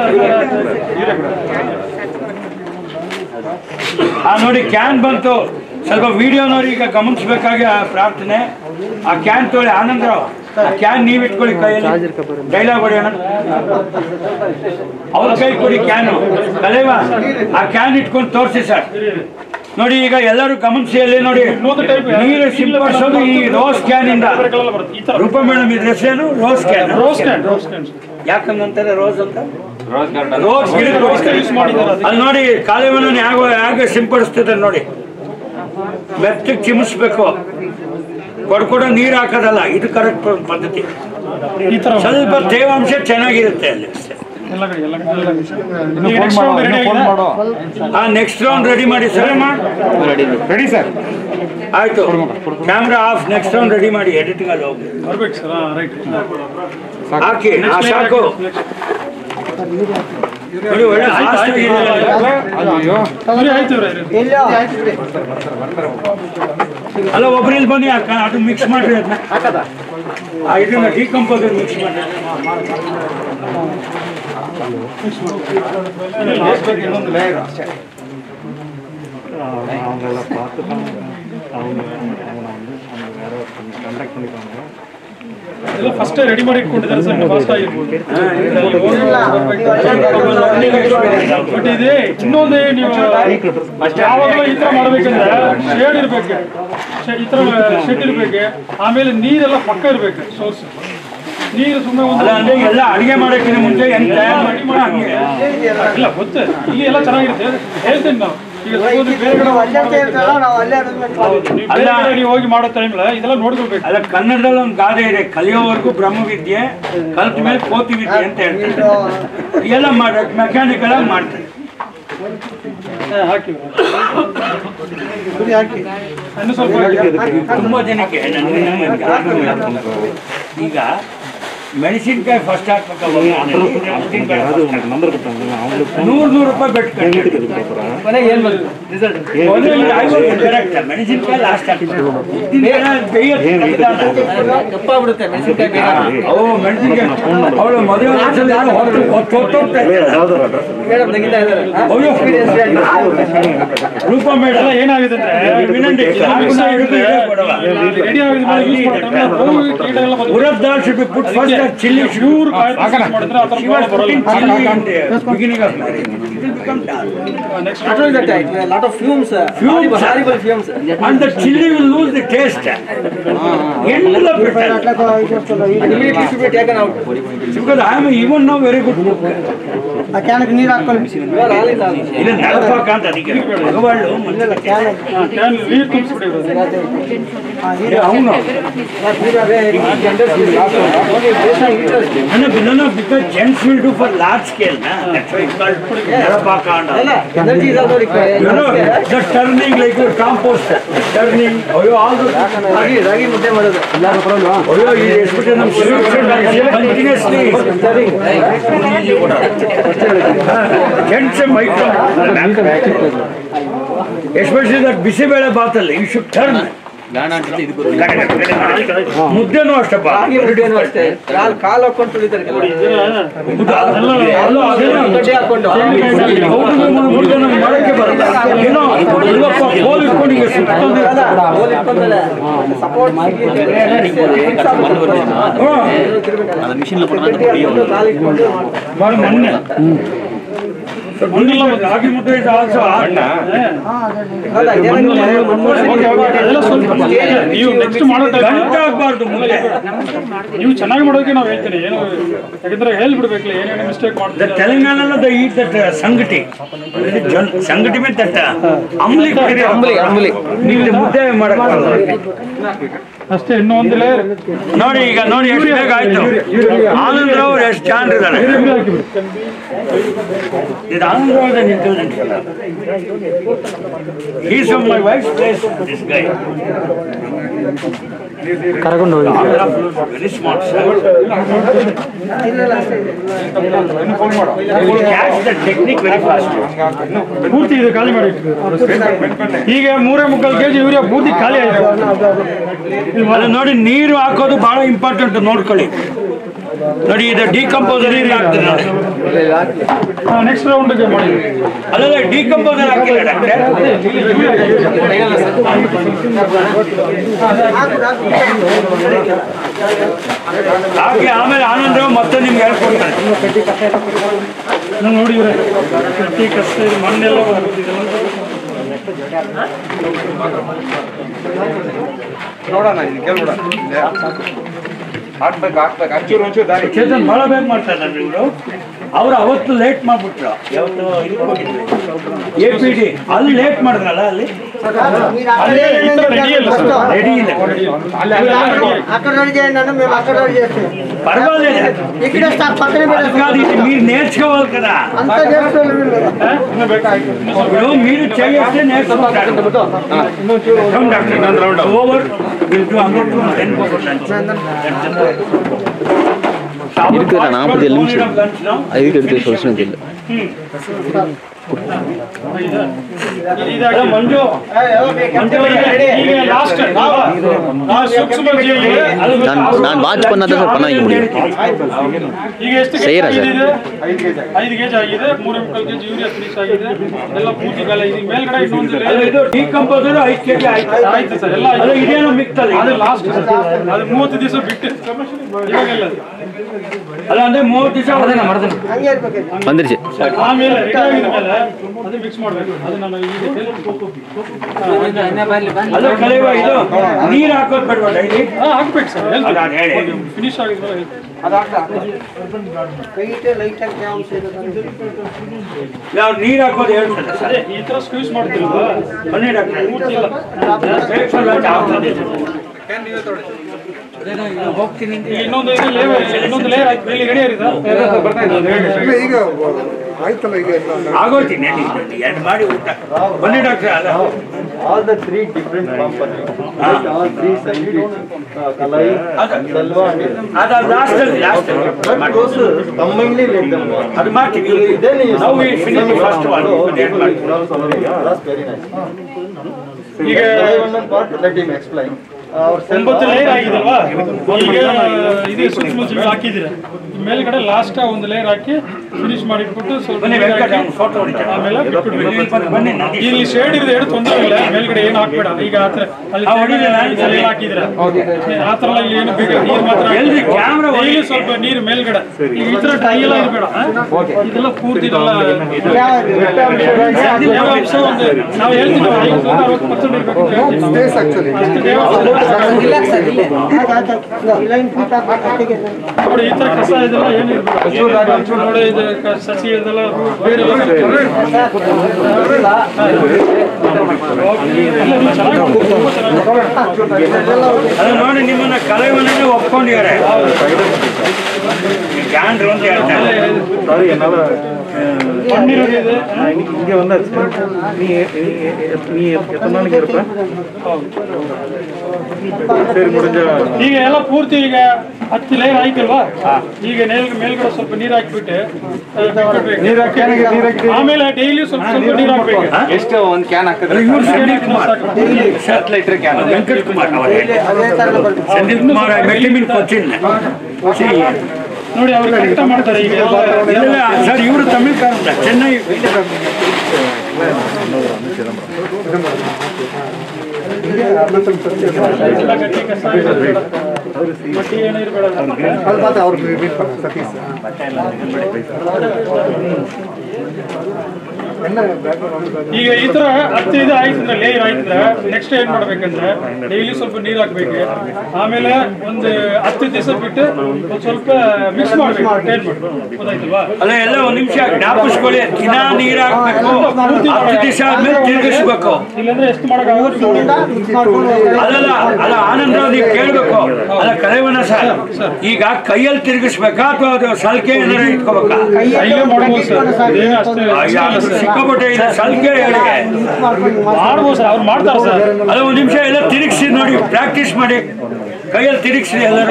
ಆ ನೋಡಿ ಕ್ಯಾನ್ ಬಂತು ಸ್ವಲ್ಪ ವಿಡಿಯೋ ನೋಡಿ ಈಗ ಗಮನಿಸ್ಬೇಕಾಗಿ ಆ ಪ್ರಾರ್ಥನೆ ಆ ಕ್ಯಾನ್ ತೊಳಿ ಆನಂದರಾವ್ ಆ ಕ್ಯಾನ್ ನೀವ್ ಇಟ್ಕೊಳ್ಳಿ ಕೈಯಲ್ಲಿ ಡೈಲಾಗ್ ಹೊಡೆಯೋಣ ಅವ್ರ ಕೈ ಕೊಡಿ ಕ್ಯಾನು ಕಲೇವಾ ಆ ಕ್ಯಾನ್ ಇಟ್ಕೊಂಡು ತೋರಿಸಿ ಸರ್ ನೋಡಿ ಈಗ ಎಲ್ಲರೂ ಗಮನಿಸಿ ಅಲ್ಲಿ ನೋಡಿ ನೀರು ಸಿಂಪಡಿಸೋದು ಈ ರೋಸ್ ಕ್ಯಾನ್ ಇಂದ ಕಳೆಲ್ಲ ಬರುತ್ತೆ ಈ ಥರ ರೂಪ ಮೇಡಮ್ ಇದ್ರ ಹೆಸರೇನು rose can rose stand rose stand ಯಾಕಂದಂತಾರೆ ರೋಸ್ ಅಂತ ರೋಸ್ ಗಾರ್ಡನ್ ರೋಸ್ ಗಿಡಕ್ಕೆ ಯೂಸ್ ಮಾಡಿದ್ದಾರೆ ಅದಕ್ಕೆ. ಅಲ್ಲಿ ನೋಡಿ ಕಾಲುವೆನ ಹೇಗೋ ಹೇಗೆ ಸಿಂಪಡಿಸ್ತಿದ್ದಾರೆ ನೋಡಿ ಮೆತ್ತಗೆ ಚಿಮಿಸ್ಬೇಕು ಕೊಡ್ಕೊಡ ನೀರು ಹಾಕೋದಲ್ಲ ಇದು ಕರೆಕ್ಟ್ ಪದ್ಧತಿ ಈ ಥರ ಸ್ವಲ್ಪ ತೇವಾಂಶ ಚೆನ್ನಾಗಿರುತ್ತೆ ಅಲ್ಲಿ ಎಲ್ಲ ಕಡೆ ಎಲ್ಲ ಕಡೆ ಎಲ್ಲ ಕಡೆ. ಈಗ next round ready ಆಗಿದೆ? ಆ ನೆಕ್ಸ್ಟ್ ರೌಂಡ್ ರೆಡಿ ಮಾಡಿ ಸರ್ ರೆಡಿ ಸರ್ ಆಯ್ತು camera off next round ready ಮಾಡಿ ಎಡಿಟಿಂಗ್ ಅಲ್ಲಿ ಹೋಗಿ ಬರ್ಬೇಕು ಸರ್ ರೈಟ್ ಹಾಕಿ ಆ ಸಾಕು ನೋಡಿ ಒಳ್ಳೆ fast ಆಗಿದೆ. ಆಯ್ತು ಇವ್ರೆ, ಇವ್ರೆ. ಎಲ್ಲ ಅಲ್ಲ ಒಬ್ರು ಇಲ್ಲಿ ಬನ್ನಿ ಅಕ್ಕ ಅದು ಮಿಕ್ಸ್ ಮಾಡ್ರಿ ಅದನ್ನ ಆ ಇದನ್ನ ಡಿಕಂಪೋಸ್ ಮಿಕ್ಸ್ ಮಾಡಿ ಎಲ್ಲ ಫಸ್ಟ್ ರೆಡಿ ಮಾಡಿ ಇಟ್ಕೊಂಡಿದ್ದಾರೆ ಸರ್ ಫಾಸ್ಟ್ ಆಗಿರ್ಬೋದು ಬಟ್ ಇದೆ ಇನ್ನೊಂದೇ ನೀವು ಯಾವಾಗಲೂ ಈ ತರ ಮಾಡ್ಬೇಕಂದ್ರೆ ಶೇಡ್ ಇರ್ಬೇಕು ಶೇ- ಈ ತರ ಶೆಡ್ ಇರ್ಬೇಕು ಆಮೇಲೆ ನೀರೆಲ್ಲ ಪಕ್ಕ ಇರ್ಬೇಕು ಸೋರ್ಸ್ ನೀರು ಸುಮ್ಮನೆ ಒಂದು ಅಲ್ಲ ಅಂದ್ರೆ ಎಲ್ಲ ಅಡಿಗೆ ಮಾಡೋಕ್ಕಿಂತ ಮುಂಚೆ ಹೆಂಗ್ ತಯಾರು ಮಾಡಿದ್ರೆ ಹಂಗೆ ಇಲ್ಲ ಗೊತ್ತು ಇಲ್ಲಿ ಎಲ್ಲ ಚೆನ್ನಾಗಿರುತ್ತೆ ಹೇಳ್ತೇನೆ ನಾವು ಈಗ suppose ಬೇರೆ ಕಡೆ ನಾವು ಅಲ್ಲೇ ಅಂತ ಹೇಳ್ತಾರಲ್ಲ, ನಾವು ಅಲ್ಲೇ ಅದನ್ನ ಹೌದು, ನೀವು ಬೇರೆ ಕಡೆ ನೀವು ಹೋಗಿ ಮಾಡೋ ಟೈಮ್ಲ ಇದೆಲ್ಲ ನೋಡ್ಕೋಬೇಕು ಅಲ್ಲ ಕನ್ನಡದಲ್ಲಿ ಒಂದು ಗಾದೆ ಇದೆ ಕಲಿಯೋವರೆಗೂ ಬ್ರಹ್ಮವಿದ್ಯೆ ಕಲ್ತ ಮೇಲೆ ಕೋತಿ ವಿದ್ಯೆ ಅಂತ ಹೇಳ್ತಾರೆ ಎಲ್ಲ ಮಾಡ ಮೆಕ್ಯಾನಿಕಲ್ ಆಗಿ ಮಾಡ್ತಾರೆ ಹಾಕಿ ಇನ್ನು ಸ್ವಲ್ಪ ಹಾಕಿ. ತುಂಬಾ ಜನಕ್ಕೆ ನನಗೆ ಈಗ ಮೆಣಸಿನ್ಕಾಯಿ ಫಸ್ಟ್ ಹಾಕ್ಬೇಕಲ್ಲ ನೂರ್ ನೂರು ರೂಪಾಯಿ ಬೆಟ್ ಕೊನೆಗೆ ಏನ್ ಬಂತು ರಿಸಲ್ಟ್ ಕರೆಕ್ಟ್ ಮೆಣಸಿನ್ಕಾಯಿ ಲಾಸ್ಟ್ ಹಾಕ್ಬೇಕು ಕಪ್ಪಾಗ್ಬಿಡುತ್ತೆ ಮೆಣಸಿನ್ಕಾಯಿ ಬೇಗ ಓ ಮೆಣಸಿನ್ಕಾಯಿ ಅವಳು ಮದುವೆ ವರ್ಷದಲ್ಲಿ ಯಾರೋ ಹೊತ್ತು ಹೊತ್ತು ಹೊತ್ತೋಗ್ತಾ ಇದ್ದಾರೆ. ಮೇಡಮ್ ತೆಗಿತಾ ಇದ್ದಾರೆ ಅಯ್ಯೋ. Experience ಆಗಿದೆ. ರೂಪ ಮೇಡಮ್ ಎಲ್ಲ ಏನಾಗಿದೆ ಅಂದ್ರೆ ವಿನಂತಿ ರೆಡಿ ಆಗಿದೆ ಮೇಲೆ ಯೂಸ್ ಮಾಡ್ತಾರೆ ರೋಗ ಕೀಟ ಎಲ್ಲ ಬಂದು urad dal should be put first as chili pure ಮಾಡಿದ್ರೆ ಆ ಥರ She was ಪ್ರಾಬ್ಲಮ್ ಬರಲ್ಲ putting chili in the beginning of marriage. It will become dal. Next Not only that, it will a lot of fumes, uh, horrible, horrible fumes. And the chili will lose the taste. ಎಲ್ಲ bitter. And immediately should be taken out. Because I am even now very good cook. ಆ ಕ್ಯಾನಕ್ಕೆ ನೀರು ಹಾಕೊಳ್ಳಿ You are all in all. ಇದು ನೆಲಪಾಕ ಅಂತ ಅದಕ್ಕೆ ಮಗವಾಳು can ನೀರು ತುಂಬಿಸ್ಬಿಡಿ ಅವನು These are very gender Okay, based on interest. No, no, no, because gents will do for large scale. Na? That's why it's called Nerapaka and all. ಅಲ್ಲ, energy is also required. You know, the turning like your compost, turning, oh, you all the, ರಾಗಿ ರಾಗಿ ಮುದ್ದೆ ಮಾಡೋದು oh, you, you especially ನಮ್ಮ sweet continuously. Gents micro. Especially that bisibele ಬಾತಲ್ಲಿ you should turn. ಮುದ್ದೆನೂ ಅಷ್ಟಪ್ಪ ರಾಗಿ ಮುದ್ದೆನೂ ಅಷ್ಟೇ ಕಾಲ್ ಕಾಲ್ ಹಾಕೊಂಡು ತುಳಿತಾರೆ ಕೆಲವರು. ಅಲ್ಲ, ಅದೇನೋ ಗಡ್ಡೆ ಹಾಕೊಂಡು ಅವ್ರಿಗೆ ಮುದ್ದೆ ನಮ್ಗೆ ಮಾಡಕ್ಕೆ ಬರಲ್ಲ ಏನೋ ಇಲ್ಲಪ್ಪ ಕೋಲ್ ಇಟ್ಕೊಂಡು ಹಿಂಗೆ ಸುತ್ತೋದು ಅಲ್ಲ, ಹೋಲ್ ಇಟ್ಕೊಂಡಲ್ಲ. Support ಸಿಗ್ಲಿ ಅಂತ ಹೇಳಿ fix ಆಗ್ಬಿಡುತ್ತೆ. ಹ್ಮ್. ಗಟ್ಟಿ ಹಾಕೊಂಡು ಕಾಲ್ ಇಟ್ಕೊಂಡು ಮಾಡ್ತಾರೆ. ಮಾಡಿ ಮೊನ್ನೆ ಮಣ್ಣಿಲ್ಲ ಮತ್ತೆ ರಾಗಿ ಮುದ್ದೆ is also hard. ಅಲ್ಲ, ಇದೇನಂದ್ರೆ ಅದೆಲ್ಲ ಸ್ವಲ್ಪ ನೀವು ನೆಕ್ಸ್ಟ್ ಮಾಡೋ ಟೈಮ್ ಗಂಟು ಆಗ್ಬಾರ್ದು ಮುದ್ದೆ ನೀವು ಚೆನ್ನಾಗಿ ಮಾಡೋಕೆ ನಾವು ಹೇಳ್ತೀನಿ ಏನು ಯಾಕಂದ್ರೆ ಹೇಳ್ಬಿಡ್ಬೇಕಲ್ಲ ಏನೇನು ಮಿಸ್ಟೇಕ್ The ಮಾಡ್ತಾರೆ Telangana they eat that uh, sangati. Jan- Sangati means that uh, ambli ambli ambli ನೀವು ಮುದ್ದೆ ಮಾಡಕ್ ಬರಲ್ಲ ಅಷ್ಟೇ ಇನ್ನೂ ಒಂದು ಲೇಯರ್ ನೋಡಿ ಈಗ ನೋಡಿ ಎಷ್ಟು ಬೇಗ ಆಯ್ತು ಆನಂದ್ ರಾವ್ ಎಷ್ಟು ಜಾಣರಿದ್ದಾರೆ ಇದು Anand Rao intelligent is from my wife place this guy ಕರ್ಕೊಂಡು ಹೋಗಿ very smart catch the technique very fast ಪೂರ್ತಿ ಇದು ಖಾಲಿ ಮಾಡಿ ಈಗ ಮೂರೇ ಮುಕ್ಕಾಲು ಕೆಜಿ ಯೂರಿಯಾ ಪೂರ್ತಿ ಖಾಲಿ ಆಯ್ತು ಅದು ನೋಡಿ ನೀರು ಹಾಕೋದು ಬಹಳ ಇಂಪಾರ್ಟೆಂಟ್ ನೋಡ್ಕೊಳ್ಳಿ ನೋಡಿ ಇದು ಡಿಕಂಪೋಸರ್ ನೀರು ಹಾಕ್ತದೆ ನೋಡಿ ನೆಕ್ಸ್ಟ್ ರೌಂಡ್ಗೆ ಮಾಡಿ ಅಲ್ಲ ಡಿಕಂಪೋಸರ್ ಹಾಕಿಲ್ಲ ಡಾಕ್ಟ್ರೆ ಹಾಕಿ ಆಮೇಲೆ ಆನಂದ್ ರಾವ್ ಮತ್ತೆ ನಿಮ್ಗೆ ಹೇಳ್ಕೊಡ್ತಾರೆ ನಾನು ನೋಡಿ ಇವ್ರೆ ಕಟ್ಟಿ ಕಷ್ಟ ಇದು ಮಣ್ಣೆಲ್ಲ ಬಂದ್ಬಿಟ್ಟಿದೆ. ನೋಡೋಣ ಇದು ಕೇಳ್ಬಿಡ ಹಾಕ್ಬೇಕು ಹಾಕ್ಬೇಕು ಒಂಚೂರು ಒಂಚೂರು ದಾರಿ ಚೇತನ್ ಬಹಳ ಬೇಗ ಮಾಡ್ತಾ ಇದ್ದಾರೆ ಇವರು ಅವ್ರು ಅವತ್ತು ಲೇಟ್ ಮಾಡ್ಬಿಟ್ರು ಯಾವತ್ತು ಇದಕ್ಕೆ ಹೋಗಿದ್ರು ಎ ಪಿ ಡಿ ಅಲ್ಲಿ ಲೇಟ್ ಮಾಡಿದ್ರಲ್ಲ ಅಲ್ಲಿ ರೆಡಿ ಇಲ್ಲ ಸರ್ ರೆಡಿ ಇಲ್ಲ అక్కడ రెడీ చేయండి అన్న మేము అక్కడ రెడీ చేస్తాం పర్వాలేదు ఇక్కడ స్టాప్ పక్కనే అది కాదు ఇది మీరు నేర్చుకోవాలి కదా అంతా చేస్తాం ఇప్పుడు మీరు చేస్తే నేర్చుకుంటారు over will do about ten இருக்குதுடா, 47 நிமிஷம். அதுக்கு எடுத்து சொல்லுன்னு தெரியல ಇದಾಗಿ ಮಂಜು ಮಂಜು ಈಗ ಲಾಸ್ಟ್ ಸೂಕ್ಷ್ಮ ಜೀವಿ நான் நான் வாட்ச் பண்ணாதான் சார் பண்ண வைக்க முடியும் ಈಗ ಎಷ್ಟು செய்யறா ಕೆಜಿ ಸರ್. ಇದೆ ಐದು ಕೆಜಿ ಆಗಿದೆ ಮೂರು ಮುಕ್ಕಾಲು ಕೆಜಿ ಯೂರಿಯಾ ಫಿನಿಶ್ ಆಗಿದೆ ಎಲ್ಲ ಪೂರ್ತಿ ಕಾಲ ಇದೆ ಮೇಲ್ಗಡೆ ಇನ್ನೊಂದು ಅದು ಇದು ಡಿಕಂಪೋಸರ್ ಐದು ಕೆ ಜಿ ಆಯ್ತು ಆಯ್ತು ಸರ್ ಎಲ್ಲ ಅದು ಇದೇನೋ ಮಿಕ್ತದೆ ಅದು ಲಾಸ್ಟ್ ಅದು ಮೂವತ್ತು ದಿವಸ ಬಿಟ್ಟು ಇವಾಗೆಲ್ಲ ಅದು. ಅಲ್ಲ ಅಂದ್ರೆ ಮೂವತ್ತು ದಿವಸ ಹಂಗೆ ಇರ್ಬೇಕು வந்துருச்சு ಆಮೇಲೆ ರೆಡಿ ಆಗಿದ ಮೇಲೆ ಅದು ಮಿಕ್ಸ್ ಮಾಡಬೇಕು ಅದು ನಾನು ಈಗ ಅದು ಕಳೆಯುವ ಇದು ನೀರು ಹಾಕೋದು ಬೇಡವಾ ಡೈಲಿ ಹಾ ಹಾಕ್ಬೇಕು ಸರ್ ಅದು ನಾನು ಹೇಳಿ ಫಿನಿಶ್ ಆಗಿದ್ಮೇಲೆ ಕೈ ಲೈಟ್ ಆಗಿ ಚಾನ್ಸ್ ನಾವು ನೀರು ಹಾಕೋದು ಹೇಳ್ತಾರೆ ಸರ್ ಅದೇ ಈ ತರ ಸ್ಕ್ಯೂಸ್ ಮಾಡ್ತಿಲ್ವಾ ಬನ್ನಿ ಡಾಕ್ಟ್ರೆ ಇಲ್ಲ ಬ್ರೇಕ್ಫಾಸ್ಟ್ ಆಗ್ತದೆ ಹೋಗ್ತೀನಿ ಈಗ ಇನ್ನೊಂದು ಇದು ಲೇಯರ್ ಇನ್ನೊಂದು ಲೇಯರ್ ಆಯ್ತು ಇಲ್ಲಿ ರೆಡಿ ಆಗಿದೆ ಈಗ ಆಯ್ತಲ್ಲ ಈಗ ಆಗೋಯ್ತೀನಿ ಎರಡು ಮಾಡಿ ಊಟ ಬನ್ನಿ ಡಾಕ್ಟ್ರೆ ಅಲ್ಲ all the three different companies, Ah. all three scientists, uh, Kalai, Salva and Iran. ಅದು last last But those uh, combinedly let them work. ಅದು ಮಾಡ್ತೀವಿ Then you ನಾವು finish first one Oh, that's very nice. ಈಗ Kalai one part, let him explain. Our ಒಂಬತ್ತು Salva, layer ಆಗಿದಲ್ವಾ ಈಗ ಇದು ಸೂಕ್ಷ್ಮ ಜೀವಿ ಹಾಕಿದ್ದೀರಾ ಮೇಲ್ಗಡೆ ಲಾಸ್ಟ್ ಒಂದು ಲೇಯರ್ ಹಾಕಿ ಫಿನಿಶ್ ಮಾಡಿಟ್ಬಿಟ್ಟು ಸ್ವಲ್ಪ ಬನ್ನಿ ನೀರ್ ವೆಂಕಟ ಹಾಕಿ ಫೋಟೋ ಹೊಡಿತಾರೆ ಆಮೇಲೆ ಬಿಟ್ಬಿಡ್ಬೇಕು ಬನ್ನಿ ನಂದಿ ಇಲ್ಲಿ ಶೇಡ್ ಇರೋದು ಏನು ತೊಂದರೆ ಇಲ್ಲ ಮೇಲ್ಗಡೆ ಏನು ಹಾಕ್ಬೇಡ ಈಗ ಆತರ ಅಲ್ಲಿ ಆ, ಹೊಡಿಲಿಲ್ಲ, ಇದೆಲ್ಲ ಹಾಕಿದ್ರ ಆತರ ಎಲ್ಲ ಇಲ್ಲಿ ಏನು ಬೇಕು ನೀರು ಮಾತ್ರ ಎಲ್ರಿ ಕ್ಯಾಮ್ರಾ ಡೈಲಿ ಸ್ವಲ್ಪ ನೀರು ಮೇಲ್ಗಡೆ ಈಗ ಈ ತರ ಟೈ ಎಲ್ಲ ಇರಬೇಡ ಇದೆಲ್ಲ ಪೂರ್ತಿ ಇದೆಲ್ಲ ತೇವಾಂಶ ಒಂದು ನಾವು ಹೇಳ್ತೀವಿ ಐವತ್ತರಿಂದ ಅರವತ್ತು ಪರ್ಸೆಂಟ್ ಇರಬೇಕು ಅಂತ ಹೇಳ್ತೀವಿ ನಾವು. ಅಷ್ಟು ತೇವಾಂಶ ಲೈನ್ ಫೀಟ್ ಹಾಕಿ ನೋಡಿ ಈ ತರ ಕಸ ಇದೆಲ್ಲ ಏನು ಇರ್ಬೇಕು ನೋಡಿ ಇದು ಕ- ಸಸಿ ಇದೆಲ್ಲ ಬೇರೆ ಎಲ್ಲ ಎಲ್ಲ ಚೆನ್ನಾಗಿ ತುಂಬಾ ಚೆನ್ನಾಗಿ ಅದು ನೋಡಿ ನಿಮ್ಮನ್ನ ಕಲೆವನ್ನೇ ಒಪ್ಕೊಂಡಿದ್ದಾರೆ ಜಾನ್ರು ಅಂತ ಹೇಳ್ತಾರೆ ಮಣ್ಣಿರೋದಿದೆ ಈಗ ಎಲ್ಲ ಪೂರ್ತಿ ಈಗ ಹತ್ತು ಲೇಯರ್ ಆಯ್ತಲ್ವಾ ಈಗ ನೇಲ್ ಮೇಲ್ಗಡೆ ಸ್ವಲ್ಪ ನೀರ್ ಹಾಕ್ಬಿಟ್ಟು ನೀರ್ ಆಮೇಲೆ ಡೈಲಿ ಸ್ವಲ್ಪ ಸ್ವಲ್ಪ ನೀರ್ ಹಾಕ್ಬೇಕು ಎಷ್ಟು ಒಂದು ಕ್ಯಾನ್ ಹಾಕಿದ್ರೆ ಇವ್ರು ಸಂದೀಪ್ ಕುಮಾರ್ ಹತ್ತು ಲೀಟರ್ ಕ್ಯಾನ್ ವೆಂಕಟ್ ಕುಮಾರ್ ಅವರು ಅದೇ ತರ ಬರ್ಬೇಕು ಸಂದೀಪ್ ಕುಮಾರ್ ಮೆಟ್ಟಿಮಿನ್ ಕೊಚ್ಚಿನ್ ನೋಡಿ ಅವ್ರು ಕಷ್ಟ ಮಾಡ್ತಾರೆ ಈಗ ಎಲ್ಲ ಇಲ್ಲ ಸರ್ ಇವರು ತಮಿಳ್ಕಾರಂತ ಚೆನ್ನೈ ಎಲ್ಲ ಗಟ್ಟಿ ಕಸ ಇರ್ಬೇಡ. ಮಟ್ಟಿ ಏನು ಇರ್ಬೇಡ ಮತ್ತೆ ಅವ್ರು ಸತೀಶ್ ಈಗ ಈ ತರ ಹತ್ತು ಇದು ಆಯ್ತಂದ್ರೆ ಲೇಯರ್ ಆಯ್ತಂದ್ರೆ ನೆಕ್ಸ್ಟ್ ಏನ್ ಮಾಡ್ಬೇಕಂದ್ರೆ ಡೈಲಿ ಸ್ವಲ್ಪ ನೀರ್ ಹಾಕ್ಬೇಕು ಆಮೇಲೆ ಒಂದು ಹತ್ತು ದಿವಸ ಬಿಟ್ಟು ಒಂದ್ ಸ್ವಲ್ಪ ಮಿಕ್ಸ್ ಮಾಡ್ಬೇಕು ಏನ್ ಮಾಡ್ಬೇಕು ಗೊತ್ತಾಯ್ತಲ್ವಾ ಅಲ್ಲ ಎಲ್ಲ ಒಂದ್ ನಿಮಿಷ ಜ್ಞಾಪಿಸ್ಕೊಳ್ಳಿ ದಿನ ನೀರ್ ಹಾಕ್ಬೇಕು ಹತ್ತು ದಿವಸ ಆದ್ಮೇಲೆ ತಿರುಗಿಸ್ಬೇಕು ಇಲ್ಲಾಂದ್ರೆ ಎಷ್ಟು ಮಾಡಕ್ಕಾಗುತ್ತೆ ಅಲ್ಲಲ್ಲ ಅಲ್ಲ ಆನಂದರಾವ್ ನೀವು ಕೇಳ್ಬೇಕು ಅಲ್ಲ ಕಲೆವನ ಸರ್ ಈಗ ಕೈಯಲ್ಲಿ ತಿರುಗಿಸ್ಬೇಕಾ ಅಥವಾ ಅದು ಸಲ್ಕೆ ಏನಾರ ಇಟ್ಕೋಬೇಕಾ ಕೈಲೇ ಮಾಡ್ಬೋದು ಸರ್ ಇದೇನು ಅಷ್ಟೇ ಅಯ್ಯ, ಅದು ಸಿಕ್ಕಾಪಟ್ಟೆ ಇದೆ ಸಲ್ಕೆ ಹೇಳಿ ಮಾಡ್ಬೋದು ಸರ್ ಅವ್ರು ಮಾಡ್ತಾರೆ ಸರ್ ಅಲ್ಲ ಒಂದ್ ನಿಮಿಷ ಎಲ್ಲ ತಿರುಗಿಸಿ ನೋಡಿ ಪ್ರಾಕ್ಟೀಸ್ ಮಾಡಿ ಕೈಯಲ್ಲಿ ತಿರುಗಿಸಿ ಎಲ್ಲರೂ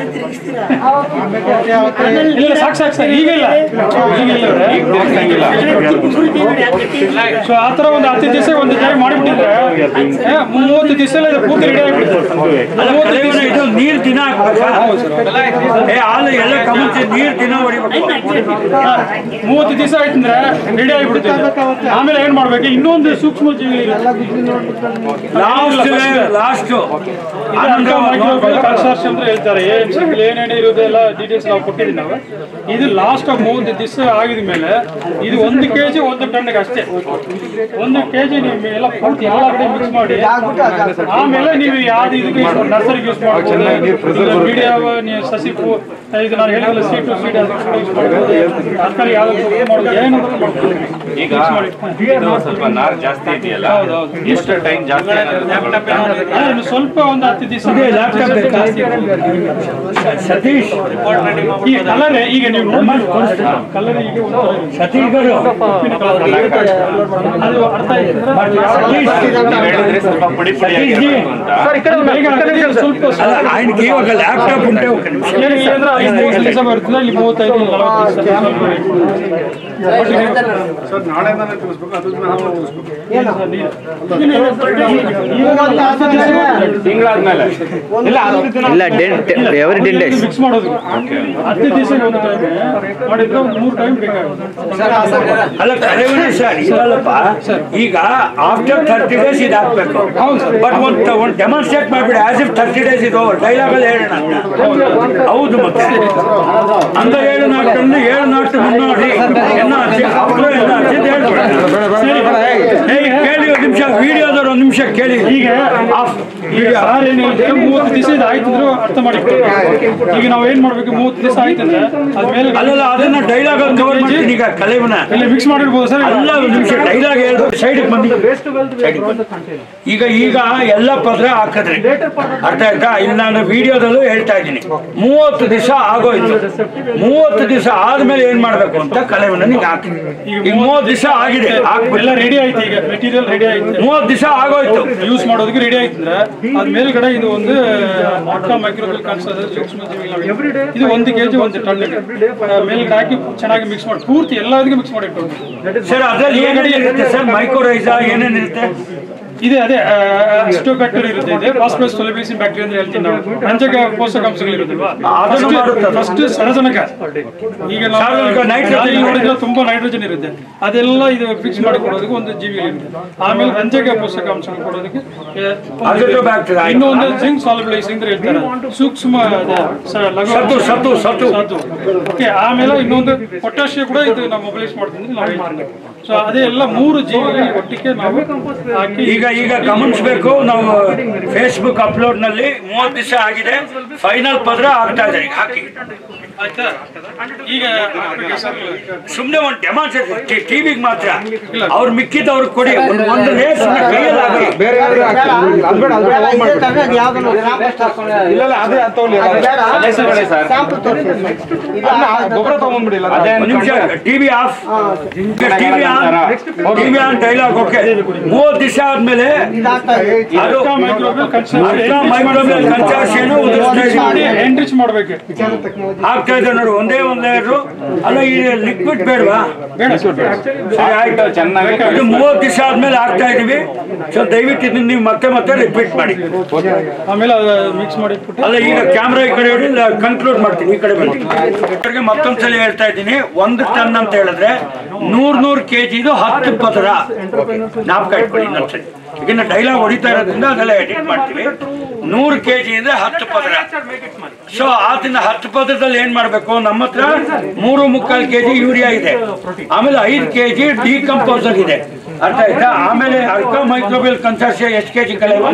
ಇಲ್ಲ ಸಾಕು ಸಾಕು ಸರ್ ಈಗ ಇಲ್ಲ ಈಗಿಲ್ಲ ಸೊ ಆ ಥರ ಒಂದು ಹತ್ತು ದಿವಸ ಒಂದು ಟೈಮ್ ಮಾಡಿಬಿಟ್ಟಿದ್ರೆ ಏ, ಮೂವತ್ತು ದಿವಸ ಇದು ಪೂರ್ತಿ ರೆಡಿ ಆಗಿಬಿಡುತ್ತೆ ಅಲ್ಲ ಕಲೆವನ ಇದು ನೀರ್ ದಿನ ಹಾಕ್ಬೇಕಾ ಏ ಹಾಲು ಎಲ್ಲ ಕಮಂಚಿ ನೀರ್ ದಿನ ಹೊಡಿಬೇಕು ಮೂವತ್ತು ದಿವಸ ಆಯ್ತಂದ್ರೆ ರೆಡಿ ಆಗಿಬಿಡುತ್ತೆ ಇದು. ಆಮೇಲೆ ಏನ್ ಮಾಡ್ಬೇಕು ಇನ್ನೊಂದು ಸೂಕ್ಷ್ಮ ಜೀವಿ ಲಾಸ್ಟ್ ಲಾಸ್ಟ್ ಕನ್ಸರ್ಷನ್ ಅಂತ ಹೇಳ್ತಾರೆ ಏನ್ ಸಿಗ್ಲಿ ಏನೇನು ಇರೋದು ಎಲ್ಲ ಡೀಟೇಲ್ಸ್ ನಾವು ಕೊಟ್ಟಿದ್ದೀವಿ ನಾವು ಇದು ಲಾಸ್ಟ್ ಮೂವತ್ತು ದಿವಸ ಆಗಿದ ಮೇಲೆ ಇದು ಒಂದು ಕೆಜಿ ಒಂದು ಟನ್ಗೆ ಅಷ್ಟೇ ಒಂದು ಕೆಜಿ ನೀವು ಎಲ್ಲ ಪೂರ್ತಿ ಎಲ್ಲ ಕಡೆ ಮಿಕ್ಸ್ ಮಾಡಿ ಆಮೇಲೆ ನೀವು ಯಾವ್ದು ಇದಕ್ಕೆ ನರ್ಸರಿಗೆ ಯೂಸ್ ಮಾಡ್ಬೋದು ಮೀಡಿಯಾ ನೀವು ಸಸಿ ಪೂ ಇದು ನಾನು ಹೇಳಿದ್ರೆ ಸೀಟು ಸೀಡ್ ಅದಕ್ಕೆ ಯೂಸ್ ಮಾಡ್ಬೋದು ತರಕಾರಿ ಯಾವ್ದು ಮಾಡ್ಬೋದು ಏನಾದ್ರು ಮಾಡ್ಬೋದು ಈಗ ಇದು ಸ್ವಲ್ಪ ನಾರ್ ಜಾಸ್ತಿ ಇದೆಯಲ್ಲ ಹೌದೌದು. ಎಷ್ಟು ಟೈಮ್ ಜಾಸ್ತಿ ಏನಾದ್ರು ಅದೇ ಇನ್ನು ಸ್ವಲ್ಪ ಒಂದು ಹತ್ತು ದಿವಸ ಜಾಸ್ತಿ ಸತೀಶ್ ಈ ಕಲರ್ ಈಗ ನೀವು ಕಲರ್ ಈಗ ಒಂಥರ ಇದೆ. ಸತೀಶ್ ಗರು ಉಪ್ಪಿನ colour. ಅದು ಅರ್ಥ ಆಯ್ತು ನೀವ್ ಹೇಳಿದ್ರೆ ಸ್ವಲ್ಪ ಪುಡಿ ಪುಡಿ ಆಗಿರ್ಬೇಕು ಅಂತ ಬೇಗ ಆಗಿದೆ, ಸ್ವಲ್ಪ ಅಲ್ಲ ఆయనకి ఒక ల్యాప్టాప్ ఉంటే ఒక నిమిషం ಏನಿಲ್ಲ ಅಂದ್ರೆ ಐದು ಮೂವತ್ತು ದಿವಸ ಬರ್ತದೆ ಇಲ್ಲಿ ಮೂವತ್ತೈದು ನಲವತ್ತು ದಿವಸ ಸರ್ ನಾಳೆಯಿಂದಾನೆ ತಿಳಿಸ್ಬೇಕು ಅದ್ರ ನಾವು ತಿಳಿಸ್ಬೇಕು ತಿಂಗಳಾದ್ಮೇಲೆ ಇಲ್ಲ ಎವ್ರಿ ಟೆನ್ ಡೇಸ್ ಮಿಕ್ಸ್ ಮಾಡೋದು ಹತ್ತು ದಿವಸ ಒಂದು ಟೈಮ್ ಮಾಡಿದ್ರೆ ಒಂದು ಮೂರು ಟೈಮ್ ಬೇಕಾಗುತ್ತೆ ಅಲ್ಲ ಕರೆವನೇ ಸರ್ ಇಲ್ಲಲ್ಲಪ್ಪ ಈಗ ಆಫ್ಟರ್ ಥರ್ಟಿ ಡೇಸ್ ಇದು ಹಾಕ್ಬೇಕು ಬಟ್ ಒಂದು ಒಂದು ಡೆಮಾನ್ಸ್ಟ್ರೇಟ್ ಮಾಡ್ಬಿಡಿ ಆಸ್ ಇಫ್ ಥರ್ಟಿ ಡೇಸ್ ಇದು ಡೈಲಾಗ್ ಅಲ್ಲಿ ಹೇಳೋಣ ಅಂತ. ಹೌದು ಮತ್ತೆ அந்த ஏழு நாட்கள் ஏழு நாட்டு முன்னாடி என்ன ஆச்சு அப்புறம் என்ன ஆச்சு ಅಂತ ಹೇಳ್ಬಿಡಿ. ಏಯ್, ಕೇಳಿ ಒಂದು ನಿಮಿಷ ವಿಡಿಯೋದವ್ರು ಒಂದು ನಿಮಿಷ ಕೇಳಿ ಈಗ ಈಗ ಸಾರ್ ಏನ್ ಹೇಳ್ತಾರೆ ಮೂವತ್ತು ದಿವಸ ಇದು ಆಯ್ತು ಅಂದ್ರೆ ಅರ್ಥ ಮಾಡಿ ಈಗ ನಾವು ಏನ್ ಮಾಡ್ಬೇಕು ಮೂವತ್ತು ದಿವಸ ಆಯ್ತಂದ್ರೆ ಅದ್ಮೇಲೆ ಅಲ್ಲಲ್ಲ ಅದನ್ನ ಡೈಲಾಗ್ ಅಲ್ಲಿ ಕವರ್ ಮಾಡ್ತೀನಿ ಈಗ ಕಲೆವನ ಇಲ್ಲಿ ಮಿಕ್ಸ್ ಮಾಡಿರ್ಬೋದು ಸರ್ ಅಲ್ಲ ಒಂದು ನಿಮಿಷ ಡೈಲಾಗ್ ಹೇಳ್ದು ಸೈಡ್ ಬಂದಿ ಈಗ ಈಗ ಎಲ್ಲ ಪದ್ರ ಹಾಕಿದ್ರಿ ಅರ್ಥ ಆಯ್ತಾ ಇಲ್ಲಿ ನಾನು ವಿಡಿಯೋದಲ್ಲೂ ಹೇಳ್ತಾ ಇದ್ದೀನಿ ಮೂವತ್ತು ದಿವಸ ಆಗೋಯ್ತು ಮೂವತ್ತು ದಿವಸ ಆದ್ಮೇಲೆ ಏನ್ ಮಾಡ್ಬೇಕು ಅಂತ ಕಲೆವನ್ನ ನಿಂಗೆ ಹಾಕಿ ಈಗ ಮೂವತ್ತು ದಿವಸ ಆಗಿದೆ ಎಲ್ಲ ಹಾಕ್ಬಿಲ್ಲ ರೆಡಿ ಆಯ್ತು ಈಗ ಮೆಟೀರಿಯಲ್ ರೆಡಿ ಆಯ್ತು ಮೂವತ್ತು ದಿವಸ ಆಗೋಯ್ತು ಯೂಸ್ ಮಾಡೋದಕ್ಕೆ ರೆಡಿ ಆಯ್ತಂದ್ರೆ ಅದ್ ಮೇಲ್ಗಡೆ ಇದು ಒಂದು ಅಕ್ಕ ಮೈಕ್ರೋಬಿಲ್ ಕಾಣಿಸ್ತದೆ ಸೂಕ್ಷ್ಮ ಜೀವಿಗಳು ಇದು ಒಂದು ಕೆಜಿ ಒಂದು ಟನ್ ಮೇಲ್ಗಡೆ ಹಾಕಿ ಚೆನ್ನಾಗಿ ಮಿಕ್ಸ್ ಮಾಡಿ ಪೂರ್ತಿ ಎಲ್ಲದಕ್ಕೆ ಮಿಕ್ಸ್ ಮಾಡಿ ಇಟ್ಕೊಂಡು ಸರ್ ಅದ್ರಲ್ಲಿ ಏನೇನು ಇರುತ್ತೆ ಸರ್ ಮೈಕ್ರೋರೈಸಾ ಏನೇನಿರುತ್ತೆ ಇದೆ ಅದೇ ಅಸ್ಟೋಬ್ಯಾಕ್ಟೀರಿಯಾ ಇರುತ್ತೆ ಇದೆ ಫಾಸ್ಫರಸ್ ಸೊಲಿಬಿಲಿಸಿನ್ ಬ್ಯಾಕ್ಟೀರಿಯಾ ಅಂತ ಹೇಳ್ತೀವಿ ನಾವು ರಂಜಕ ಪೋಷಕಾಂಶಗಳು ಇರುತ್ತಲ್ವಾ ಅದನ್ನು ಮಾಡುತ್ತೆ ಅದು. ಫಸ್ಟ್ ಸರಜನಕ ಈಗ ನಾವು ಸಾರ್ವಜನಿಕ nitrogen ಗಾಳಿ ನೋಡಿದ್ರೆ ತುಂಬಾ ನೈಟ್ರೋಜನ್ ಇರುತ್ತೆ ಅದೆಲ್ಲ ಇದು ಫಿಕ್ಸ್ ಮಾಡಿ ಕೊಡೋದಕ್ಕೆ ಒಂದು ಜೀವಿಗಳಿರುತ್ತೆ ಆಮೇಲೆ ರಂಜಕ ಪೋಷಕಾಂಶಗಳು ಕೊಡೋದಕ್ಕೆ ಏ, ಒಂದು Azotobacter. ಇನ್ನೊಂದು ಜಿಂಕ್ ಸಾಲಿಬಿಲೈಸಿಂಗ್ ಅಂತ ಹೇಳ್ತಾರೆ ಸೂಕ್ಷ್ಮ ಅದೇ ಸ- ಲಘು ಸತು, ಸತು, ಸತು. ಸತು ಓಕೆ ಆಮೇಲೆ ಇನ್ನೊಂದು ಪೊಟ್ಯಾಷಿಯಂ ಕೂಡ ಇದು ನಾವು ಮೊಬಿಲೈಸ್ ಮಾಡ್ತೀವಿ ನಾವು ಹೇಳ್ತೀವಿ ಸೊ ಅದೇ ಎಲ್ಲ ಮೂರು ಜೀವಿಗಳಿಗೆ ಒಟ್ಟಿಗೆ ನಾವು ಹಾಕಿ ಈಗ ಈಗ ಗಮನಿಸಬೇಕು ನಾವು ಫೇಸ್ಬುಕ್ ಅಪ್ಲೋಡ್ ನಲ್ಲಿ ಮೂವತ್ತು ದಿವಸ ಆಗಿದೆ ಫೈನಲ್ ಪದ್ರ ಆಗ್ತಾ ಇದೆ ಈಗ ಹಾಕಿ ಆಯ್ತಾ ಈಗ ಹಾಕ್ಬೇಕಾ ಸರ್? ಸುಮ್ನೆ ಒಂದು ಡೆಮಾನ್ಸ್ಟ್ರೇಷನ್ ಟಿವಿಗೆ ಮಾತ್ರ ಅವ್ರು ಮಿಕ್ಕಿದವ್ರು ಕೊಡಿ ಒಂದು ಒಂದು ಲೇಸ್ ಕೈಯಲ್ಲಿ ಹಾಕಿ ಬೇರೆ ಯಾರು ಅದ್ಬೇಡ ಅದ್ಬೇಡ off ಮಾಡ್ಬಿಡು. ಇಲ್ಲ ಇಲ್ಲ ಅದೇ ಅದ್ ತಗೊಳ್ಳಿ ಸದಸ್ಯಗಳೇ ಸರ್ ಅದನ್ನ ಗೊಬ್ಬರ ತಗೊಂಡ್ಬಿಡಿ ಇಲ್ಲ ಅದೇ ಒಂದು ನಿಮಿಷ TV off TV on TV on dialogue okay ಮೂವತ್ತು ದಿವಸ ಆದ್ಮೇಲೆ ಅದು ಅಕ್ಕ ಮೈಕ್ರೋಬಿಯಲ್ ಕನ್ಸರ್ನ್ ಅಕ್ಕ ಮೈಕ್ರೋಬಿಯಲ್ ಕನ್ಸಾರ್ಷಿಯನ್ ಮಾಡಿ ಎನ್ರಿಚ್ ಮಾಡ್ಬೇಕು ಆಗ್ತಾ ಇದೆ ನೋಡಿ ಒಂದೇ ಒಂದ್ ಲೇಯರು ಅಲ್ಲ ಈ ಲಿಕ್ವಿಡ್ ಬೇಡವಾ ಬೇಡ ಸರಿ ಆಯ್ತು ಚೆನ್ನಾಗಿ ಇದು ಮೂವತ್ತು ದಿವಸ ಆದ್ಮೇಲೆ ಆಗ್ತಾ ಇದೀವಿ ಸೊ ದಯವಿಟ್ಟು ಇದನ್ನ ನೀವು ಮತ್ತೆ ಮತ್ತೆ ರಿಪೀಟ್ ಮಾಡಿ ಆಮೇಲೆ ಮಿಕ್ಸ್ ಮಾಡಿ ಇಟ್ಬಿಟ್ಟು ಅಲ್ಲ ಈಗ ಕ್ಯಾಮ್ರಾ ಈ ಕಡೆ ಹೊಡಿ ಕನ್ಕ್ಲೂಡ್ ಮಾಡ್ತೀನಿ ಈ ಕಡೆ ಬನ್ನಿ ಇವ್ರಿಗೆ ಮತ್ತೊಂದ್ಸಲ ಹೇಳ್ತಾ ಇದ್ದೀನಿ ಒಂದು ಟನ್ ಅಂತ ಹೇಳಿದ್ರೆ ನೂರ್ ನೂರ್ ಕೆಜಿ ಇದು ಹತ್ತು ಪದರ ಜ್ಞಾಪಕ ಇಟ್ಕೊಳ್ಳಿ ಇನ್ನೊಂದ್ಸರಿ ಈಗಿನ ಡೈಲಾಗ್ ಹೊಡಿತಾ ಇರೋದ್ರಿಂದ ಅದೆಲ್ಲ ಎಡಿಟ್ ಮಾಡ್ತೀವಿ ನೂರು ಕೆ ಜಿ ಅಂದ್ರೆ ಹತ್ತು ಪದರ ಸೊ ಆತಿನ ಹತ್ತು ಪದರದಲ್ಲಿ ಏನ್ ಮಾಡ್ಬೇಕು ನಮ್ಮ ಹತ್ರ ಮೂರು ಮುಕ್ಕಾಲು ಕೆ ಜಿ ಯೂರಿಯಾ ಇದೆ ಆಮೇಲೆ ಐದು ಕೆ ಜಿ ಡಿಕಂಪೋಸರ್ ಇದೆ ಅರ್ಥ ಆಯ್ತಾ ಆಮೇಲೆ ಅರ್ಕ ಮೈಕ್ರೋಬಿಯಲ್ ಕನ್ಸರ್ಷಿಯ ಎಷ್ಟು ಕೆ ಜಿ ಕಲೆ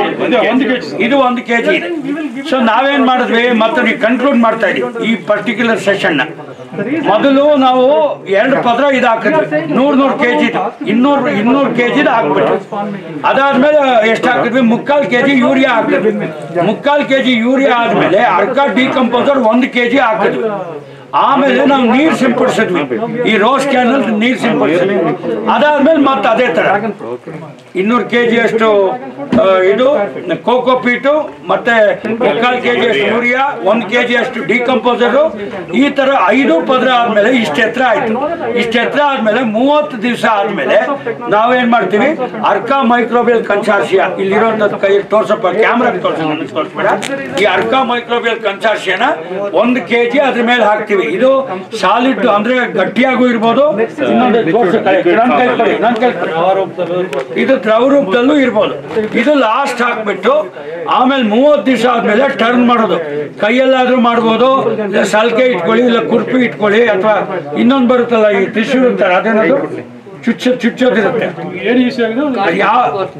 ಇದು ಒಂದು ಕೆ ಜಿ ಇದೆ ಸೊ ನಾವೇನ್ ಮಾಡಿದ್ವಿ ಮತ್ತೆ ಕನ್ಕ್ಲೂಡ್ ಮಾಡ್ತಾ ಇದೀವಿ ಈ ಪರ್ಟಿಕ್ಯುಲರ್ ಸೆಷನ್ ನ ಮೊದಲು ನಾವು ಎರಡು ಪದ್ರ ಇದು ಹಾಕಿದ್ವಿ ನೂರ್ ನೂರ್ ಕೆ ಜಿ ಇನ್ನೂರು ಇನ್ನೂರು ಕೆ ಜಿ ಹಾಕ್ಬಿಟ್ವಿ ಅದಾದ್ಮೇಲೆ ಎಷ್ಟು ಹಾಕಿದ್ವಿ ಮುಕ್ಕಾಲ್ ಕೆ ಜಿ ಯೂರಿಯಾ ಹಾಕಿದ್ವಿ ಮುಕ್ಕಾಲ್ ಕೆ ಜಿ ಯೂರಿಯಾ ಆದ್ಮೇಲೆ ಅರ್ಕ ಡಿಕಂಪೋಸರ್ ಒಂದು ಕೆ ಜಿ ಹಾಕಿದ್ವಿ ಆಮೇಲೆ ನಾವು ನೀರ್ ಸಿಂಪಡಿಸಿದ್ವಿ ಈ ರೋಸ್ ಕ್ಯಾನಲ್ ನೀರ್ ಸಿಂಪಡಿಸಿದ್ವಿ ಅದಾದ್ಮೇಲೆ ಮತ್ತೆ ಅದೇ ತರ ಇನ್ನೂರು ಕೆ ಜಿ ಅಷ್ಟು ಆ, ಇದು ಕೋಕೋ ಪೀಟು ಮತ್ತೆ ಮುಕ್ಕಾಲು ಕೆ ಜಿ ಅಷ್ಟು ಯೂರಿಯಾ ಒಂದ್ ಕೆ ಜಿ ಅಷ್ಟು ಡಿಕಂಪೋಸರು ಈ ತರ ಐದು ಪದ್ರ ಆದ್ಮೇಲೆ ಇಷ್ಟ ಎತ್ತರ ಆಯ್ತು ಇಷ್ಟ ಎತ್ತರ ಆದ್ಮೇಲೆ ಮೂವತ್ತು ದಿವಸ ಆದ್ಮೇಲೆ ನಾವೇನ್ ಮಾಡ್ತೀವಿ ಅರ್ಕಾ ಮೈಕ್ರೋಬಿಯಲ್ ಕನ್ಸಾರ್ಷಿಯಾ ಇಲ್ಲಿರುವಂತದ್ದು ಕೈ ತೋರ್ಸಪ್ಪ ಕ್ಯಾಮ್ರಾ ತೋರಿಸ್ಬೇಡ ಈ ಅರ್ಕಾ ಮೈಕ್ರೋಬಿಯಲ್ ಕನ್ಸಾರ್ಷಿಯನ ಒಂದು ಕೆ ಜಿ ಅದ್ರ ಮೇಲೆ ಹಾಕ್ತಿವಿ ಇದು ಸಾಲಿಡ್ ಅಂದ್ರೆ ಗಟ್ಟಿಯಾಗೂ ಇರ್ಬೋದು ಇನ್ನೊಂದು ತೋರ್ಸು ಕೈ- ನನ್ ಕೈ ಕೊಡಿ, ನನ್ ಕೈ ಕೊಡಿ. ಇದು ದ್ರವ ರೂಪದಲ್ಲೂ ಇರ್ಬೋದು ಇದು ಲಾಸ್ಟ್ ಹಾಕ್ಬಿಟ್ಟು ಆಮೇಲೆ ಮೂವತ್ತು ದಿವಸ ಆದ್ಮೇಲೆ ಟರ್ನ್ ಮಾಡೋದು ಕೈಯಲ್ಲಾದ್ರೂ ಮಾಡ್ಬೋದು ಇಲ್ಲ ಸಲ್ಕೆ ಇಟ್ಕೊಳ್ಳಿ ಇಲ್ಲ ಕುರ್ಪಿ ಇಟ್ಕೊಳ್ಳಿ ಅಥವಾ ಇನ್ನೊಂದು ಬರುತ್ತಲ್ಲ ಈ ಟಿಶ್ಯೂ ಇರ್ತಾರೆ ಅದೇನದು ಚುಚ್ಚ ಚುಚ್ಚೋದಿರುತ್ತೆ ಏನ್ ಈಸಿ ಆಗಿದೆ ಅದು ಯಾವ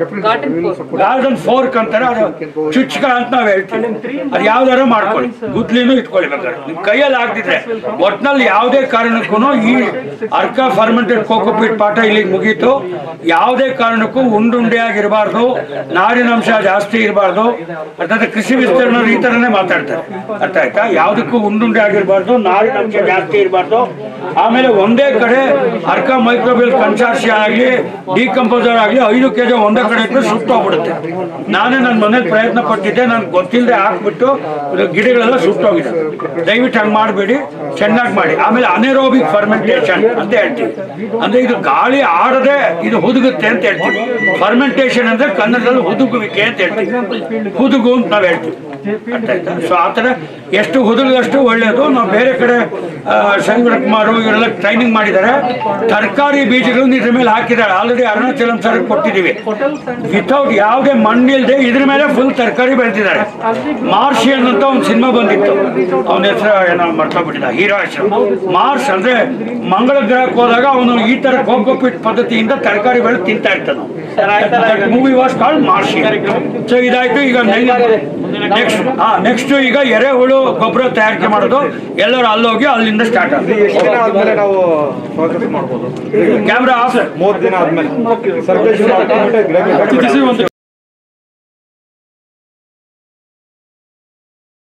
ಗಾರ್ಡನ್ ಫೋರ್ಕ್ ಅಂತಾರೆ ಅದು ಚುಚ್ಕ ಅಂತ ನಾವ್ ಹೇಳ್ತೀವಿ ಅದು ಯಾವ್ದಾರ ಮಾಡ್ಕೊಳ್ಳಿ ಗುದ್ಲಿನೂ ಇಟ್ಕೊಳ್ಳಿ ಬೇಕಾದ್ರೆ ನಿಮ್ ಕೈಯಲ್ಲಿ ಆಗ್ತಿದ್ರೆ ಒಟ್ನಲ್ಲಿ ಯಾವುದೇ ಕಾರಣಕ್ಕೂ ಈ ಅರ್ಕ ಫರ್ಮೆಂಟೆಡ್ ಕೋಕೋಪೀಟ್ ಪಾಠ ಇಲ್ಲಿಗೆ ಮುಗೀತು ಯಾವುದೇ ಕಾರಣಕ್ಕೂ ಉಂಡುಂಡೆಯಾಗಿರಬಾರ್ದು ನಾರಿನಂಶ ಜಾಸ್ತಿ ಇರಬಾರ್ದು ಅರ್ಥಾತ್ ಕೃಷಿ ವಿಸ್ತರಣೆ ಈ ತರನೇ ಮಾತಾಡ್ತಾರೆ ಅರ್ಥ ಆಯ್ತಾ ಯಾವುದಕ್ಕೂ ಉಂಡುಂಡೆ ಆಗಿರಬಾರ್ದು ನಾರಿನಂಶ ಜಾಸ್ತಿ ಇರಬಾರ್ದು ಆಮೇಲೆ ಒಂದೇ ಕಡೆ ಅರ್ಕ ಮೈಕ್ರೋಬಿಯಲ್ ಕನ್ಸಾರ್ಷಿಯ ಆಗಲಿ ಡಿಕಂಪೋಸರ್ ಆಗಲಿ ಐದು ಕೆಜಿ ಒಂದೇ ಕಡೆ ಇಟ್ಟು ಸುಟ್ಟೋಗ್ಬಿಡುತ್ತೆ ನಾನೇ ನನ್ನ ಮನೇಲಿ ಪ್ರಯತ್ನ ಪಟ್ಟಿದ್ದೆ ನನ್ಗೆ ಗೊತ್ತಿಲ್ಲದೆ ಹಾಕ್ಬಿಟ್ಟು ಇದು ಗಿಡಗಳೆಲ್ಲ ಸುಟ್ಟೋಗಿದೆ ದಯವಿಟ್ಟು ಹಂಗೆ ಮಾಡಬೇಡಿ ಚೆನ್ನಾಗಿ ಮಾಡಿ ಆಮೇಲೆ ಅನೆರೋಬಿಕ್ ಫರ್ಮೆಂಟೇಷನ್ ಅಂತ ಹೇಳ್ತೀವಿ ಅಂದ್ರೆ ಇದು ಗಾಳಿ ಆಡದೆ ಇದು ಹುದುಗುತ್ತೆ ಅಂತ ಹೇಳ್ತೀವಿ ಫರ್ಮೆಂಟೇಷನ್ ಅಂದ್ರೆ ಕನ್ನಡದಲ್ಲಿ ಹುದುಗುವಿಕೆ ಅಂತ ಹೇಳ್ತೀವಿ ಹುದುಗು ಅಂತ ನಾವು ಹೇಳ್ತೀವಿ ಅರ್ಥ ಆಯ್ತಾ ಸೊ ಆ ಥರ ಎಷ್ಟು ಹುದುಗಷ್ಟು ಒಳ್ಳೆಯದು ನಾವು ಬೇರೆ ಕಡೆ ಶಂಕರ ಕುಮಾರು ಇವರೆಲ್ಲ ಟ್ರೈನಿಂಗ್ ಮಾಡಿದ್ದಾರೆ ತರಕಾರಿ ಬೀಜಗಳನ್ನು ಇದ್ರ ಮೇಲೆ ಹಾಕಿದ್ದಾರೆ ಆಲ್ರೆಡಿ ಅರುಣಾಚಲಂ ಸರ್ ಕೊಟ್ಟಿದ್ದೀವಿ ವಿತೌಟ್ ಯಾವುದೇ ಮಣ್ಣಿಲ್ದೆ ಇದ್ರ ಮೇಲೆ ಫುಲ್ ತರಕಾರಿ ಬೆಳೆದಿದ್ದಾರೆ ಮಾರ್ಷಿಯನ್ ಅಂತ ಒಂದು ಸಿನಿಮಾ ಬಂದಿತ್ತು ಅವನ ಹೆಸರು ಏನೋ ಮರ್ತೋಗ್ಬಿಟ್ಟಿದ್ದ ಹೀರೋ ಹೆಸರು ಮಾರ್ಸ್ ಅಂದ್ರೆ ಮಂಗಳ ಗ್ರಹಕ್ಕೆ ಹೋದಾಗ ಅವನು ಈ ತರ ಕೋಕೋಪಿಟ್ ಪದ್ಧತಿಯಿಂದ ತರಕಾರಿ ಬೆಳೆದು ತಿಂತಾ ಇರ್ತಾನೆ movie was called Martian so ಇದಾಯ್ತು ಈಗ ನೆಕ್ಸ್ಟ್ ಹಾ ನೆಕ್ಸ್ಟ್ ಈಗ ಎರೆಹುಳು ಗೊಬ್ಬರ ತಯಾರಿಕೆ ಮಾಡೋದು ಎಲ್ಲರೂ ಅಲ್ಲೋಗಿ ಅಲ್ಲಿಂದ ಸ್ಟಾರ್ಟ್ ಆಗುತ್ತೆ ಎಷ್ಟು ದಿನ ಆದ್ಮೇಲೆ ನಾವು process ಮಾಡ್ಬೋದು ಕ್ಯಾಮ್ರಾ ಆಫ್ ಮೂವತ್ತು ದಿನ ಆದ್ಮೇಲೆ ಸರ್ಕ್ಯುಲೇಷನ್ ಹತ್ತು ದಿವಸ ಒಂದು